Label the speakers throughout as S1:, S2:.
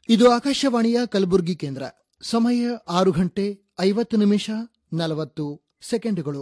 S1: ಇದು ಆಕಾಶವಾಣಿಯ ಕಲಬುರಗಿ ಕೇಂದ್ರ ಸಮಯ ಆರು ಗಂಟೆ ಐವತ್ತು ನಿಮಿಷ ನಲವತ್ತು ಸೆಕೆಂಡುಗಳು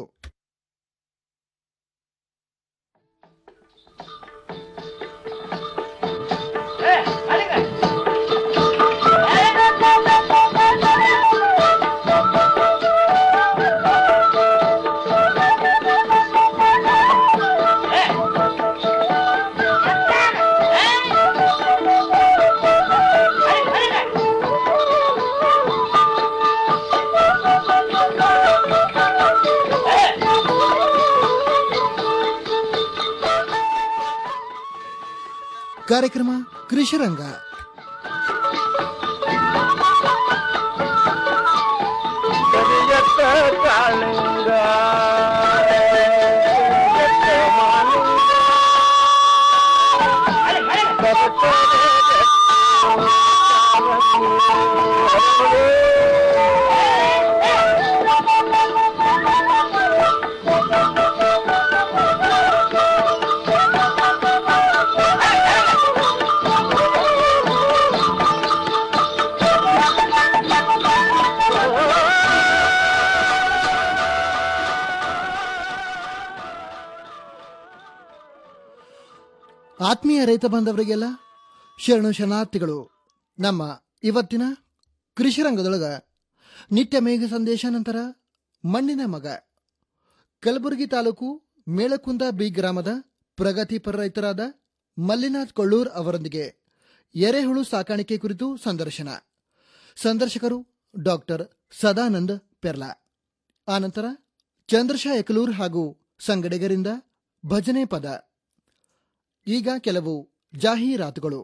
S1: ಕಾರ್ಯಕ್ರಮ ಕೃಷಿರಂಗ
S2: ಕರಿಯತ್ತ ಕಾಳಿಂಗ ಕರಿಯತ್ತ ಮಾಲಿಂಗ ಬರುತ್ತದೆ
S1: ಆತ್ಮೀಯ ರೈತ ಬಾಂಧವರಿಗೆಲ್ಲ ಶರಣು ಶರಣಾರ್ಥಿಗಳು ನಮ್ಮ ಇವತ್ತಿನ ಕೃಷಿರಂಗದೊಳಗ ನಿತ್ಯ ಮೇಘ ಸಂದೇಶ ನಂತರ ಮಣ್ಣಿನ ಮಗ ಕಲಬುರಗಿ ತಾಲೂಕು ಮೇಳಕುಂದ ಬಿ ಗ್ರಾಮದ ಪ್ರಗತಿಪರ ರೈತರಾದ ಮಲ್ಲಿನಾಥ್ ಕೊಳ್ಳೂರ್ ಅವರೊಂದಿಗೆ ಎರೆಹುಳು ಸಾಕಾಣಿಕೆ ಕುರಿತು ಸಂದರ್ಶನ ಸಂದರ್ಶಕರು ಡಾಕ್ಟರ್ ಸದಾನಂದ್ ಪೆರ್ಲಾ ಆನಂತರ ಚಂದ್ರಶಾ ಯಕಲೂರ್ ಹಾಗೂ ಸಂಗಡಿಗರಿಂದ ಭಜನೆ ಪದ ಈಗ ಕೆಲವು ಜಾಹೀರಾತುಗಳು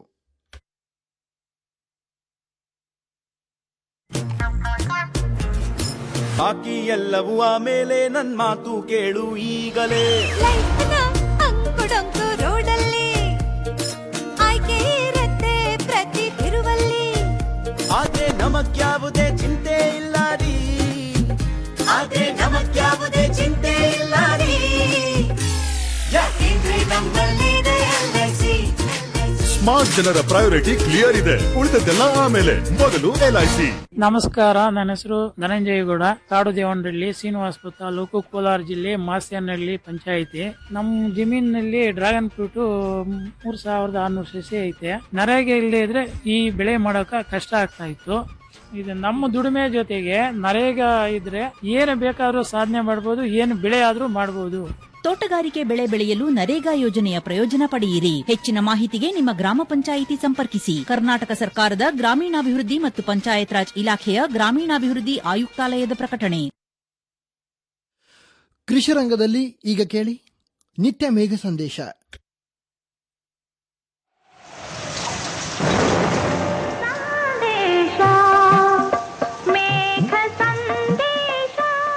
S3: ಬಾಕಿ ಎಲ್ಲವೂ ಆಮೇಲೆ ನನ್ ಮಾತು ಕೇಳು ಈಗಲೇ
S4: ಲೈಫ್ನ ಅಂಕುಡೊಂಕು ರೋಡಲ್ಲಿ ಆಯ್ಕೆ ಇರತ್ತೆ ಪ್ರತಿ ತಿರುವಲ್ಲಿ
S3: ಆದ್ರೆ ನಮಗ್ಯಾವುದೇ ಚಿಂತೆ ಇಲ್ಲ ರೀ ಆದ್ರೆ ನಮಗ್ಯಾವುದೇ ಚಿಂತೆ ಇಲ್ಲ ರೀ ಯಾಕೆಂದ್ರೆ ನಮ್ಮಲ್ಲಿದೆ LIC.
S5: ಸ್ಮಾರ್ಟ್ ಜನರ ಪ್ರಯಾರಿಟಿ ಕ್ಲಿಯರ್ ಇದೆ ಉಳಿದದ್ದೆಲ್ಲ ಆಮೇಲೆ ಮೊದಲು ಎಲ್ಐಸಿ
S6: ನಮಸ್ಕಾರ ನನ್ನ ಹೆಸರು ಧನಂಜಯಗೌಡ ಕಾಡು ದೇವನಹಳ್ಳಿ ಶ್ರೀನಿವಾಸಪುರ ತಾಲೂಕು ಕೋಲಾರ ಜಿಲ್ಲೆ ಮಾಸ್ಯನಹಳ್ಳಿ ಪಂಚಾಯಿತಿ ನಮ್ಮ ಜಮೀನಿನಲ್ಲಿ ಡ್ರ್ಯಾಗನ್ ಫ್ರೂಟ್ ಮೂರ್ ಸಾವಿರದ ಆರ್ನೂರು ಸಸಿ ಐತೆ ನರೇಗೆ ಇಲ್ಲದೆ ಇದ್ರೆ ಈ ಬೆಳೆ ಮಾಡೋಕ ಕಷ್ಟ ಆಗ್ತಾ ಇತ್ತು ಇದು ನಮ್ಮ ದುಡಿಮೆ ಜೊತೆಗೆ ನರೇಗಾ ಇದ್ರೆ ಏನು ಬೇಕಾದ್ರೂ ಸಾಧನೆ ಮಾಡ್ಬೋದು ಏನು ಬೆಳೆ ಆದ್ರೂ ಮಾಡ್ಬೋದು
S7: ತೋಟಗಾರಿಕೆ ಬೆಳೆ ಬೆಳೆಯಲು ನರೇಗಾ ಯೋಜನೆಯ ಪ್ರಯೋಜನ ಪಡೆಯಿರಿ ಹೆಚ್ಚಿನ ಮಾಹಿತಿಗೆ ನಿಮ್ಮ ಗ್ರಾಮ ಪಂಚಾಯಿತಿ ಸಂಪರ್ಕಿಸಿ ಕರ್ನಾಟಕ ಸರ್ಕಾರದ ಗ್ರಾಮೀಣಾಭಿವೃದ್ಧಿ ಮತ್ತು ಪಂಚಾಯತ್ ರಾಜ್ ಇಲಾಖೆಯ ಗ್ರಾಮೀಣಾಭಿವೃದ್ಧಿ ಆಯುಕ್ತಾಲಯದ ಪ್ರಕಟಣೆ
S1: ಕೃಷಿರಂಗದಲ್ಲಿ ಈಗ ಕೇಳಿ ನಿತ್ಯ ಮೇಘ ಸಂದೇಶ
S4: ಸಂದೇಶ ಮೇಘ ಸಂದೇಶ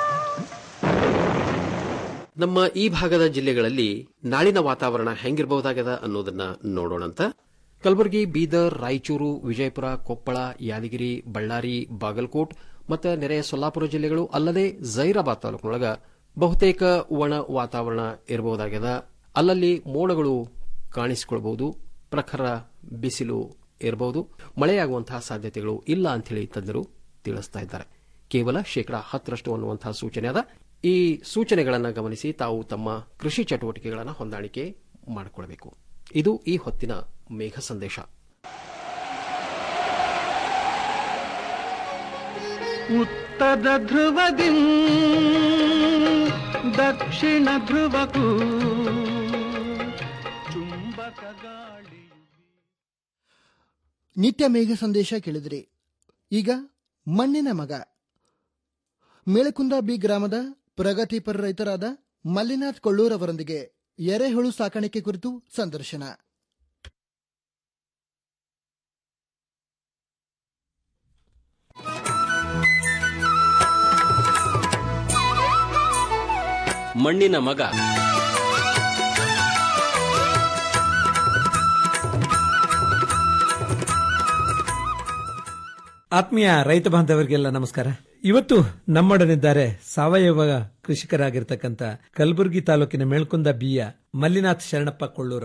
S8: ನಮ್ಮ ಈ ಭಾಗದ ಜಿಲ್ಲೆಗಳಲ್ಲಿ ನಾಳಿನ ವಾತಾವರಣ ಹೆಂಗಿರಬಹುದಾಗದ ಅನ್ನೋದನ್ನ ನೋಡೋಣಂತ ಕಲಬುರಗಿ ಬೀದರ್ ರಾಯಚೂರು ವಿಜಯಪುರ ಕೊಪ್ಪಳ ಯಾದಗಿರಿ ಬಳ್ಳಾರಿ ಬಾಗಲಕೋಟ್ ಮತ್ತು ನೆರೆಯ ಸೊಲ್ಲಾಪುರ ಜಿಲ್ಲೆಗಳು ಅಲ್ಲದೆ ಜೈರಾಬಾದ್ ತಾಲೂಕಿನೊಳಗ ಬಹುತೇಕ ಒಣ ವಾತಾವರಣ ಇರಬಹುದಾಗ್ಯದ ಅಲ್ಲಲ್ಲಿ ಮೋಡಗಳು ಕಾಣಿಸಿಕೊಳ್ಬಹುದು ಪ್ರಖರ ಬಿಸಿಲು ಇರಬಹುದು ಮಳೆಯಾಗುವಂತಹ ಸಾಧ್ಯತೆಗಳು ಇಲ್ಲ ಅಂತೇಳಿ ತಜ್ಞರು ತಿಳಿಸ್ತಾ ಇದ್ದಾರೆ ಕೇವಲ ಶೇಕಡಾ ಹತ್ತರಷ್ಟು ಅನ್ನುವಂತಹ ಸೂಚನೆ ಅದ ಈ ಸೂಚನೆಗಳನ್ನು ಗಮನಿಸಿ ತಾವು ತಮ್ಮ ಕೃಷಿ ಚಟುವಟಿಕೆಗಳನ್ನು ಹೊಂದಾಣಿಕೆ ಮಾಡಿಕೊಳ್ಬೇಕು ಇದು ಈ ಹೊತ್ತಿನ ಮೇಘ ಸಂದೇಶ
S2: ಉತ್ತರ ಧ್ರುವದಿ ದಕ್ಷಿಣ ಧ್ರುವಕ್ಕೂ ಚುಂಬಕ ಗಾಳಿ
S1: ನಿತ್ಯ ಮೇಘ ಸಂದೇಶ ಕೇಳಿದ್ರಿ ಈಗ ಮಣ್ಣಿನ ಮಗ ಮೇಳಕುಂದ ಬಿ ಗ್ರಾಮದ ಪ್ರಗತಿಪರ ರೈತರಾದ ಮಲ್ಲಿನಾಥ್ ಕೊಳ್ಳೂರ್ ಅವರೊಂದಿಗೆ ಎರೆಹುಳು ಸಾಕಾಣಿಕೆ ಕುರಿತು ಸಂದರ್ಶನ
S8: ಮಣ್ಣಿನ ಮಗ
S9: ಆತ್ಮೀಯ ರೈತ ಬಾಂಧವರಿಗೆಲ್ಲ ನಮಸ್ಕಾರ ಇವತ್ತು ನಮ್ಮೊಡನಿದ್ದಾರೆ ಸಾವಯವ ಕೃಷಿಕರಾಗಿರ್ತಕ್ಕಂಥ ಕಲಬುರಗಿ ತಾಲೂಕಿನ ಮೇಳ್ಕುಂದ ಬಿಯ ಮಲ್ಲಿನಾಥ್ ಶರಣಪ್ಪ ಕೊಳ್ಳೂರ್ ಅವರು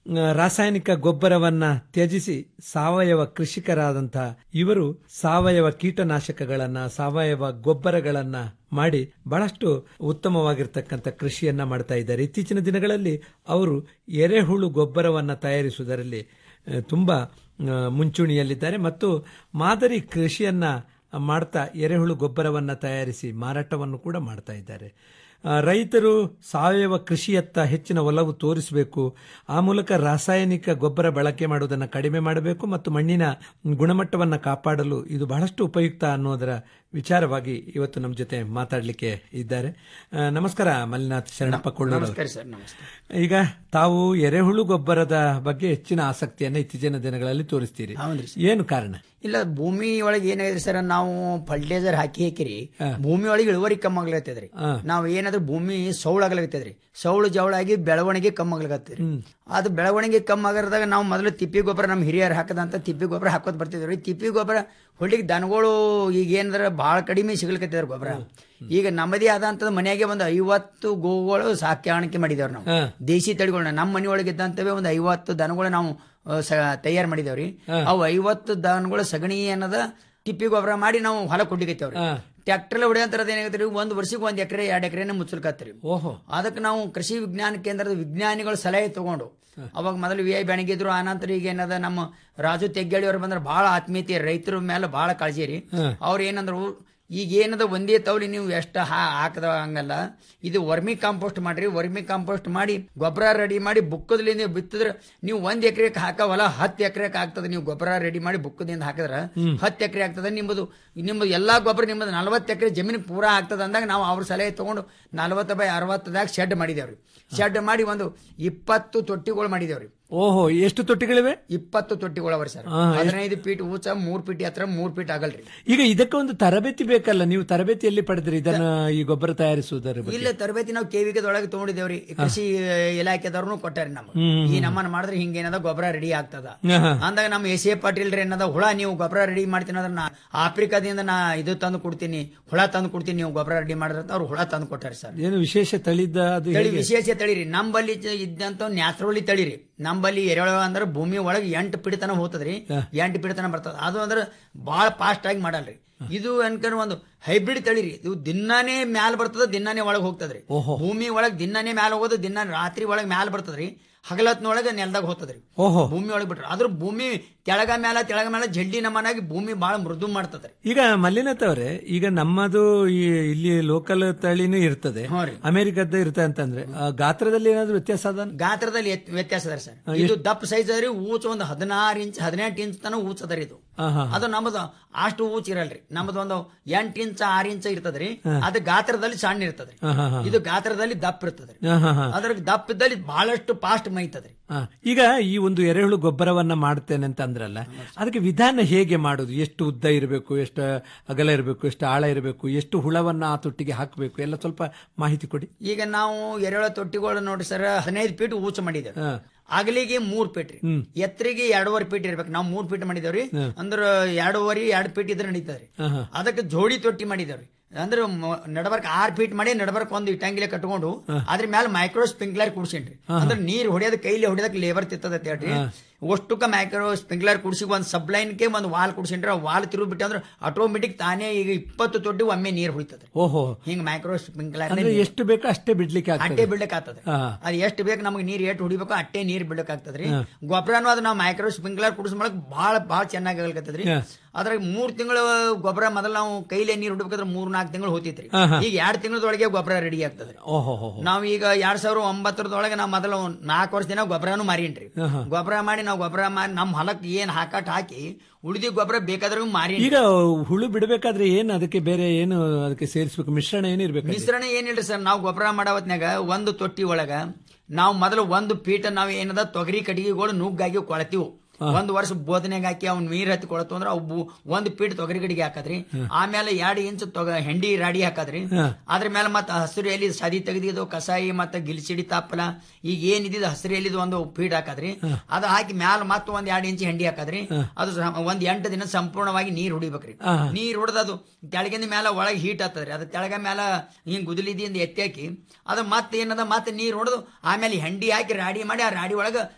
S9: ಆ, ರಾಸಾಯನಿಕ ಗೊಬ್ಬರವನ್ನ ತ್ಯಜಿಸಿ ಸಾವಯವ ಕೃಷಿಕರಾದಂತಹ ಇವರು ಸಾವಯವ ಕೀಟನಾಶಕಗಳನ್ನ ಸಾವಯವ ಗೊಬ್ಬರಗಳನ್ನ ಮಾಡಿ ಬಹಳಷ್ಟು ಉತ್ತಮವಾಗಿರ್ತಕ್ಕಂಥ ಕೃಷಿಯನ್ನ ಮಾಡ್ತಾ ಇದ್ದಾರೆ ಇತ್ತೀಚಿನ ದಿನಗಳಲ್ಲಿ ಅವರು ಎರೆಹುಳು ಗೊಬ್ಬರವನ್ನ ತಯಾರಿಸುವುದರಲ್ಲಿ ಆ, ತುಂಬಾ ಆ, ಮುಂಚೂಣಿಯಲ್ಲಿದ್ದಾರೆ ಮತ್ತು ಮಾದರಿ ಕೃಷಿಯನ್ನ ಮಾಡ್ತಾ ಎರೆಹುಳು ಗೊಬ್ಬರವನ್ನ ತಯಾರಿಸಿ ಮಾರಾಟವನ್ನು ಕೂಡ ಮಾಡ್ತಾ ಇದ್ದಾರೆ ಆ, ರೈತರು ಸಾವಯವ ಕೃಷಿಯತ್ತ ಹೆಚ್ಚಿನ ಒಲವು ತೋರಿಸಬೇಕು ಆ ಮೂಲಕ ರಾಸಾಯನಿಕ ಗೊಬ್ಬರ ಬಳಕೆ ಮಾಡುವುದನ್ನು ಕಡಿಮೆ ಮಾಡಬೇಕು ಮತ್ತು ಮಣ್ಣಿನ ಗುಣಮಟ್ಟವನ್ನು ಕಾಪಾಡಲು ಇದು ಬಹಳಷ್ಟು ಉಪಯುಕ್ತ ಅನ್ನೋದರ ವಿಚಾರವಾಗಿ ಇವತ್ತು ನಮ್ಮ ಜೊತೆ ಮಾತಾಡಲಿಕ್ಕೆ ಇದ್ದಾರೆ ಆ, ನಮಸ್ಕಾರ ಮಲ್ಲಿನಾಥ್ ಶರಣಪ್ಪ ಕೊಳ್ಳೂರು
S10: ನಮಸ್ಕಾರ ಸರ್ ನಮಸ್ಕಾರ
S9: ಈಗ ತಾವು ಎರೆಹುಳು ಗೊಬ್ಬರದ ಬಗ್ಗೆ ಹೆಚ್ಚಿನ ಆಸಕ್ತಿಯನ್ನು ಇತ್ತೀಚಿನ ದಿನಗಳಲ್ಲಿ ತೋರಿಸ್ತೀರಿ
S10: ಹೌದ್ರಿ
S9: ಏನು ಕಾರಣ
S10: ಇಲ್ಲ ಭೂಮಿ ಒಳಗೆ ಏನಾಗಿದೆ ಸರ್ ನಾವು ಫರ್ಟಿಲೈಸರ್ ಹಾಕಿ ಹಾಕಿರಿ ಭೂಮಿ ಒಳಗೆ ಇಳುವರಿ ಕಮ್ಮಿ ಆಗ್ಲತ್ತದ್ರಿ ನಾವ್ ಏನಾದ್ರೂ ಭೂಮಿ ಸೌಳಾಗ್ಲತ್ತದ್ರಿ ಸೌಳು ಜವಳಾಗಿ ಬೆಳವಣಿಗೆ ಕಮ್ಮಿ ಆಗ್ಲತ್ತದ್ರಿ ಅದು ಬೆಳವಣಿಗೆ ಕಮ್ಮಿ ಆಗಿರದಾಗ ನಾವು ಮೊದಲು ತಿಪ್ಪಿ ಗೊಬ್ಬರ ನಮ್ಮ ಹಿರಿಯರು ಹಾಕದಂತ ತಿಪ್ಪಿ ಗೊಬ್ಬರ ಹಾಕೋದ್ ಬರ್ತಿದ್ವಿ ತಿಪ್ಪಿ ಗೊಬ್ಬರ ಹೊಳ್ಳಿಗೆ ದನಗಳು ಈಗ ಏನಂದ್ರ ಬಹಳ ಕಡಿಮೆ ಸಿಗ್ಲಿಕತ್ತಿದಾರ ಗೊಬ್ಬರ ಈಗ ನಮ್ಮದೇ ಆದಂತದ ಮನೆಯಾಗೆ ಒಂದು ಐವತ್ತು ಗೋಗಳು ಸಾಕಾಣಿಕೆ ಮಾಡಿದೇವ್ರಿ ನಾವು ದೇಶಿ ತಳಿಗಳನ್ನ ನಮ್ಮ ಮನೆಯೊಳಗೆ ಇದ್ದಂತವೇ ಒಂದು ಐವತ್ತು ದನಗಳು ನಾವು ತಯಾರು ಮಾಡಿದೇವ್ರಿ ಅವು ಐವತ್ತು ದನಗಳ ಸಗಣಿ ಅನ್ನದ ತಿಪ್ಪಿ ಗೊಬ್ಬರ ಮಾಡಿ ನಾವು ಹೊಲ ಕೊಡ್ಲಿಕತ್ತೇವ್ರಿ ಟ್ರ್ಯಾಕ್ಟರ್ ಹೊಡೆಯಂತರದ ಏನಾಗತ್ರಿ ಒಂದ್ ವರ್ಷಕ್ಕೆ ಒಂದ್ ಎಕರೆ ಎರಡ್ ಎಕರೆನ ಮುಚ್ಚಲ್ಕತ್ರಿ
S9: ಓಹೋ
S10: ಅದಕ್ಕೆ ನಾವು ಕೃಷಿ ವಿಜ್ಞಾನ ಕೇಂದ್ರದ ವಿಜ್ಞಾನಿಗಳು ಸಲಹೆ ತಗೊಂಡು ಅವಾಗ ಮೊದಲು ವಿ ಐ ಬೆಣಗಿದ್ರು ಆನಂತರ ಈಗ ಏನದ ನಮ್ಮ ರಾಜು ತೆಗ್ಗಾಳಿ ಅವ್ರು ಬಂದ್ರೆ ಬಹಳ ಆತ್ಮೀಯತೆ ರೈತರ ಮೇಲೆ ಬಹಳ ಕಾಳಜಿ ರೀ ಅವ್ರು ಏನಂದ್ರು ಈಗ ಏನದ ಒಂದೇ ತವಲಿ ನೀವು ಎಷ್ಟು ಹಾಕದ ಹಂಗಲ್ಲ ಇದು ವರ್ಮಿ ಕಾಂಪೋಸ್ಟ್ ಮಾಡ್ರಿ ವರ್ಮಿ ಕಾಂಪೋಸ್ಟ್ ಮಾಡಿ ಗೊಬ್ಬರ ರೆಡಿ ಮಾಡಿ ಬುಕ್ಕದ್ಲಿಂದ ಬಿತ್ತಿದ್ರೆ ನೀವು ಒಂದ್ ಎಕರೆಗೆ ಹಾಕವಲ್ಲ ಹತ್ತು ಎಕರೆಗೆ ಆಗ್ತದೆ ನೀವು ಗೊಬ್ಬರ ರೆಡಿ ಮಾಡಿ ಬುಕ್ಕದಿಂದ ಹಾಕಿದ್ರೆ ಹತ್ತು ಎಕರೆ ಆಗ್ತದೆ ನಿಮ್ಮದು ನಿಮ್ಮದು ಎಲ್ಲಾ ಗೊಬ್ಬರ ನಿಮ್ಮದು ನಲವತ್ತು ಎಕರೆ ಜಮೀನು ಪೂರಾ ಆಗ್ತದೆ ಅಂದಾಗ ನಾವು ಅವ್ರ ಸಲಹೆ ತಗೊಂಡು ನಲವತ್ತು ಬೈ ಅರವತ್ತದಾಗ ಶೆಡ್ ಮಾಡಿದೇವ್ರಿ ಶೆಡ್ ಮಾಡಿ ಒಂದು ಇಪ್ಪತ್ತು ತೊಟ್ಟಿಗಳು ಮಾಡಿದೇವ್ರಿ
S9: ಓಹೋ ಎಷ್ಟು ತೊಟ್ಟಿಗಳಿವೆ
S10: ಇಪ್ಪತ್ತು ತೊಟ್ಟಿಗಳು ಅವರಿ ಸರ್
S9: ಹಾ, ಎಷ್ಟು?
S10: ಹದಿನೈದು ಫೀಟ್ ಊಚ ಮೂರ್ ಫೀಟ್ ಎತ್ತರ ಮೂರ್ ಫೀಟ್ ಆಗಲ್ರಿ
S9: ಈಗ ಇದಕ್ಕೆ ಒಂದು ತರಬೇತಿ ಬೇಕಲ್ಲ ನೀವು ತರಬೇತಿಯಲ್ಲಿ ಪಡೆದ್ರಿ ಇದನ್ನ ಈ ಗೊಬ್ಬರ ತಯಾರಿಸುವುದರ ಬಗ್ಗೆ
S10: ಇಲ್ಲ ತರಬೇತಿ ನಾವು ಕೆವಿಕೆದೊಳಗೆ ತಗೊಂಡಿದ್ದೇವ್ರಿ ಕೃಷಿ ಇಲಾಖೆದವ್ರು ಕೊಟ್ಟಾರಿ ನಮ್ಗೆ
S9: ಹ್ಮ್.
S10: ಈ ನಮ್ಮನ್ನ ಮಾಡಿದ್ರೆ ಹಿಂಗೇನದ ಗೊಬ್ಬರ ರೆಡಿ ಆಗ್ತದ
S9: ಆಹಾ.
S10: ಅಂದಾಗ ನಮ್ಮ ಎಸ್ ಎ ಪಾಟೀಲ್ ರೀ ಏನದ ಹುಳ ನೀವು ಗೊಬ್ಬರ ರೆಡಿ ಮಾಡ್ತೀನಿ ಅಂದ್ರೆ ನಾ ಆಫ್ರಿಕಾದಿಂದ ನಾ ಇದು ತಂದು ಕೊಡ್ತೀನಿ ಹುಳ ತಂದು ಕೊಡ್ತೀನಿ ನೀವು ಗೊಬ್ಬರ ರೆಡಿ ಮಾಡಿದ್ರೆ ಅಂತ ಅವ್ರು ಹುಳ ತಂದು ಕೊಟ್ಟಾರಿ ಸರ್
S9: ಏನು ವಿಶೇಷ ತಳಿದ ಅದು
S10: ತಳಿ
S9: ಹೇಗೆ?
S10: ವಿಶೇಷ ತಳಿರಿ ನಂಬಲ್ಲಿ ಜ- ಇದ್ದಂತ ನ್ಯಾಚುರಲಿ ತಳಿರಿ ನಂಬಲ್ಲಿ ಎರೆಹುಳ ಅಂದ್ರೆ ಭೂಮಿ ಒಳಗೆ ಎಂಟು ಪಿಡಿತನ ಹೋಗ್ತದ್ರಿ ಎಂಟು ಪಿಡಿತನ ಬರ್ತದ ಅದು ಅಂದ್ರೆ ಬಹಳ ಫಾಸ್ಟ್ ಆಗಿ ಮಾಡಲ್ರಿ ಇದು ಅನ್ಕೊಂಡು ಒಂದು ಹೈಬ್ರಿಡ್ ತಳಿರಿ ಇದು ದಿನಾನೇ ಮ್ಯಾಲ ಬರ್ತದ ದಿನಾನೇ ಒಳಗೆ ಹೋಗ್ತದ್ರಿ ಭೂಮಿ ಒಳಗೆ ದಿನಾನೇ ಮ್ಯಾಲ ಹೋಗೋದು ದಿನ ರಾತ್ರಿ ಒಳಗೆ ಮ್ಯಾಲ ಬರ್ತದ್ರಿ ಹಗಲತ್ನೊಳಗೆ ನೆಲದಾಗ ಹೋಗ್ತದ್ರಿ
S9: ಓಹೋ
S10: ಭೂಮಿ ಒಳಗೆ ಬಿಟ್ರೆ ಅದ್ರ ಭೂಮಿ ತೆಳಗ ಮ್ಯಾಲ ತೆಳಗ ಮ್ಯಾಲ ಜಲ್ಡಿ ನಮನಾಗಿ ಭೂಮಿ ಬಹಳ ಮೃದು ಮಾಡ್ತದ್ರಿ
S9: ಈಗ ಮಲ್ಲಿನಾಥ್ ಅವರೇ ಈಗ ನಮ್ಮದು ಈ ಇಲ್ಲಿ ಲೋಕಲ್ ತಳಿನೂ ಇರ್ತದೆ ಅಮೆರಿಕದ ಇರ್ತದೆ ಅಂತಂದ್ರೆ ಆ, ಗಾತ್ರದಲ್ಲಿ ಏನಾದ್ರು ವ್ಯತ್ಯಾಸ ಅದ
S10: ಗಾತ್ರದಲ್ಲಿ ಎತ್- ವ್ಯತ್ಯಾಸ ಅದ ಸರ್ ಇದು ದಪ್ಪ ಸೈಜ್ ಅದ್ರಿ ಊಚ ಒಂದು ಹದಿನಾರು ಇಂಚ್ ಹದಿನೆಂಟು ಇಂಚ್ ತನ ಊಚ ಅದರಿ ಇದು
S9: ಆಹಾ.
S10: ಅದು ನಮ್ಮದು ಅಷ್ಟು ಊಚ ಇರಲ್ರಿ ನಮ್ಮದು ಒಂದು ಎಂಟು ಇಂಚ್ ಆರು ಇಂಚ್ ಇರ್ತದ್ರಿ
S9: ಹಾ.
S10: ಅದು ಗಾತ್ರದಲ್ಲಿ ಸಣ್ಣ ಇರ್ತದ್ರಿ
S9: ಆಹಾ, ಹಾ.
S10: ಇದು ಗಾತ್ರದಲ್ಲಿ ದಪ್ಪ ಇರ್ತದ್ರಿ
S9: ಆಹಾ, ಹಾ.
S10: ಅದ್ರ ದಪ್ಪ ಇದ್ದಲ್ಲಿ ಬಹಳಷ್ಟು ಫಾಸ್ಟ್ ಮೈತದ್ರಿ
S9: ಆ, ಈಗ ಈ ಒಂದು ಎರೆಹುಳು ಗೊಬ್ಬರವನ್ನ ಮಾಡ್ತೇನೆ ಅಂತ ಅಂದ್ರಲ್ಲ ಅದಕ್ಕೆ ವಿಧಾನ ಹೇಗೆ ಮಾಡುದು ಎಷ್ಟು ಉದ್ದ ಇರಬೇಕು ಎಷ್ಟು ಅಗಲ ಇರಬೇಕು ಎಷ್ಟು ಆಳ ಇರಬೇಕು ಎಷ್ಟು ಹುಳವನ್ನ ಆ ತೊಟ್ಟಿಗೆ ಹಾಕಬೇಕು ಎಲ್ಲ ಸ್ವಲ್ಪ ಮಾಹಿತಿ ಕೊಡಿ
S10: ಈಗ ನಾವು ಎರೆಹುಳ ತೊಟ್ಟಿಗಳು ನೋಡ್ರಿ ಸರ್ ಹದಿನೈದು ಫೀಟ್ ಊಚ ಮಾಡಿದ್ದೇವೆ
S9: ಹಾ.
S10: ಅಗಲಿಗೆ ಮೂರ್ ಫೀಟ್ ರೀ
S9: ಹ್ಮ್.
S10: ಎತ್ತರಿಗೆ ಎರಡೂವರೆ ಫೀಟ್ ಇರ್ಬೇಕು ನಾವು ಮೂರ್ ಫೀಟ್ ಮಾಡಿದೇವ್ರಿ
S9: ಹ್ಮ್.
S10: ಅಂದ್ರ ಎರಡೂವರೆ ಎರಡು ಫೀಟ್ ಇದ್ರೆ ನಡೀತದ್ರಿ
S9: ಆಹಾ.
S10: ಅದಕ್ಕೆ ಜೋಡಿ ತೊಟ್ಟಿ ಮಾಡಿದೇವ್ರಿ ಅಂದ್ರೆ ಮ- ನಡಬರ್ಕ್ ಆರ್ ಫೀಟ್ ಮಾಡಿ ನಡಬರ್ಕ್ ಒಂದು ಇಟ್ಟಂಗಿಲೆ ಕಟ್ಕೊಂಡು ಅದ್ರ ಮೇಲೆ ಮೈಕ್ರೋ ಸ್ಪ್ರಿಂಕ್ಲರ್ ಕುಡ್ಸೇನ್ರಿ ಅಂದ್ರೆ ನೀರ್ ಹೊಡೆಯೋದ್ ಕೈಲಿ ಹೊಡೆಯೋದಕ್ಕೆ ಲೇಬರ್ ತಿತ್ತದ ಹೇಳ್ರಿ ಅಷ್ಟಕ್ಕ ಮೈಕ್ರೋ ಸ್ಪ್ರಿಂಕ್ಲರ್ ಕುಡ್ಸಿ ಒಂದ್ ಸಬ್ಲೈನ್ಗೆ ಒಂದ್ ವಾಲ್ ಕುಡ್ಸೇನ್ರಿ ಆ ವಾಲ್ ತಿರುಗಿ ಬಿಟ್ಟು ಅಂದ್ರೆ ಆಟೋಮೆಟಿಕ್ ತಾನೇ ಈಗ ಇಪ್ಪತ್ತು ತೊಟ್ಟಿ ಒಮ್ಮೆ ನೀರ್ ಹೊಡಿತದ್ರಿ
S9: ಓಹೋ
S10: ಹಿಂಗ್ ಮೈಕ್ರೋ ಸ್ಪ್ರಿಂಕ್ಲರ್
S9: ಅಂದ್ರೆ ಎಷ್ಟು ಬೇಕೋ ಅಷ್ಟೇ ಬಿಡ್ಲಿಕ್ಕೆ
S10: ಅಟ್ಟೆ
S9: ಆಗ್ತದೆ
S10: ಬಿಡ್ಲಿಕ್ಕೆ ಆಗ್ತದೆ
S9: ಹಾ.
S10: ಅದು ಎಷ್ಟು ಬೇಕು ನಮಗೆ ನೀರ್ ಎಷ್ಟು ಹೊಡಿಬೇಕು ಅಟ್ಟೆ ನೀರ್ ಬಿಡ್ಲಿಕ್ಕೆ ಆಗ್ತದ್ರಿ
S9: ಹಾ.
S10: ಗೊಬ್ಬರನು ಅದು ನಾವು ಮೈಕ್ರೋ ಸ್ಪ್ರಿಂಕ್ಲರ್ ಕುಡಿಸ್ ಮಾಡಕ್ ಬಹಳ ಬಹಳ ಚೆನ್ನಾಗಿ ಆಗಲ್ಕತ್ತದ್ರಿ
S9: ಹಾ.
S10: ಅದ್ರಾಗ ಮೂರ್ ತಿಂಗಳು ಗೊಬ್ಬರ ಮೊದಲು ನಾವು ಕೈಲೇ ನೀರ್ ಹೊಡಿಬೇಕಾದ್ರೆ ಮೂರ್ ನಾಲ್ಕು ತಿಂಗಳು ಹೋತಿತ್ರಿ
S9: ಹಾ, ಹಾ.
S10: ಈಗ ಎರಡ್ ತಿಂಗಳದೊಳಗೆ ಗೊಬ್ಬರ ರೆಡಿ ಆಗ್ತದ್ರಿ
S9: ಓಹೋ ಹೋ ಹೋ.
S10: ನಾವ್ ಈಗ ಎರಡ್ ಸಾವಿರ ಒಂಬತ್ತರದೊಳಗೆ ನಾವು ಮೊದಲು ನಾಲ್ಕು ವರ್ಷ ದಿನ ಗೊಬ್ಬರನು ಮಾರೀನ್ರಿ
S9: ಹಾ, ಹಾ.
S10: ಗೊಬ್ಬರ ಮಾಡಿ ನಾವು ಗೊಬ್ಬರ ಮಾಡಿ ನಮ್ಮ ಹೊಲಕ್ಕೆ ಏನ್ ಹಾಕಟ್ ಹಾಕಿ ಉಳಿದಿ ಗೊಬ್ಬರ ಬೇಕಾದ್ರೂ ಮಾರಿ
S9: ಈಗ ಹುಳು ಬಿಡಬೇಕಾದ್ರೆ ಏನು ಅದಕ್ಕೆ ಬೇರೆ ಏನು ಅದಕ್ಕೆ ಸೇರಿಸಬೇಕು ಮಿಶ್ರಣ ಏನಿರ್ಬೇಕು
S10: ಮಿಶ್ರಣ ಏನಿಲ್ರಿ ಸರ್ ನಾವು ಗೊಬ್ಬರ ಮಾಡೋ ಹೊತ್ನ್ಯಾಗ ಒಂದು ತೊಟ್ಟಿ ಒಳಗ ನಾವು ಮೊದಲು ಒಂದು ಪೀಠ ನಾವು ಏನದ ತೊಗರಿ ಕಟ್ಟಿಗೆಗಳು ನುಗ್ಗಾಗಿ ಕೊಳತೀವು ಒಂದ್ ವರ್ಷ ಬೋಧನೆಗೆ ಹಾಕಿ ಅವ್ನ ನೀರ್ ಹತ್ತಿ ಕೊಳತು ಅಂದ್ರೆ ಅವು ಬು- ಒಂದ್ ಪೀಠ ತೊಗರಿ ಕಟ್ಟಿಗೆ ಹಾಕದ್ರಿ ಆಮೇಲೆ ಎರಡು ಇಂಚ್ ತೊಗ ಹೆಂಡಿ ರಾಡಿ ಹಾಕದ್ರಿ ಅದ್ರ ಮೇಲೆ ಮತ್ತೆ ಹಸಿರು ಎಲ್ಲಿ ಸದಿ ತೆಗೆದಿದ್ದು ಕಸಾಯಿ ಮತ್ತೆ ಗಿಲ್ಸಿಡಿ ತಾಪಲ ಈಗ ಏನಿದ್ದು ಹಸಿರು ಎಲ್ಲಿದು ಒಂದು ಪೀಠ ಹಾಕದ್ರಿ ಅದು ಹಾಕಿ ಮ್ಯಾಲ ಮತ್ತೆ ಒಂದ್ ಎರಡು ಇಂಚ್ ಹೆಂಡಿ ಹಾಕದ್ರಿ ಅದು ಸ- ಒಂದ್ ಎಂಟು ದಿನ ಸಂಪೂರ್ಣವಾಗಿ ನೀರ್ ಹೊಡಿಬೇಕ್ರಿ
S9: ಆಹಾ.
S10: ನೀರ್ ಹೊಡೆದದು ತೆಳಗಿಂದ ಮೇಲೆ ಒಳಗೆ ಹೀಟ್ ಆಗ್ತದ್ರಿ ಅದು ತೆಳಗ ಮೇಲೆ ಹಿಂಗ್ ಗುದಲಿದಿಂದ ಎತ್ತಿ ಹಾಕಿ ಅದು ಮತ್ತೆ ಏನದ ಮತ್ತೆ ನೀರ್ ಹೊಡೆದು ಆಮೇಲೆ ಹೆಂಡಿ ಹಾಕಿ ರಾಡಿ ಮಾಡಿ ಆ ರಾಡಿ ಒಳಗ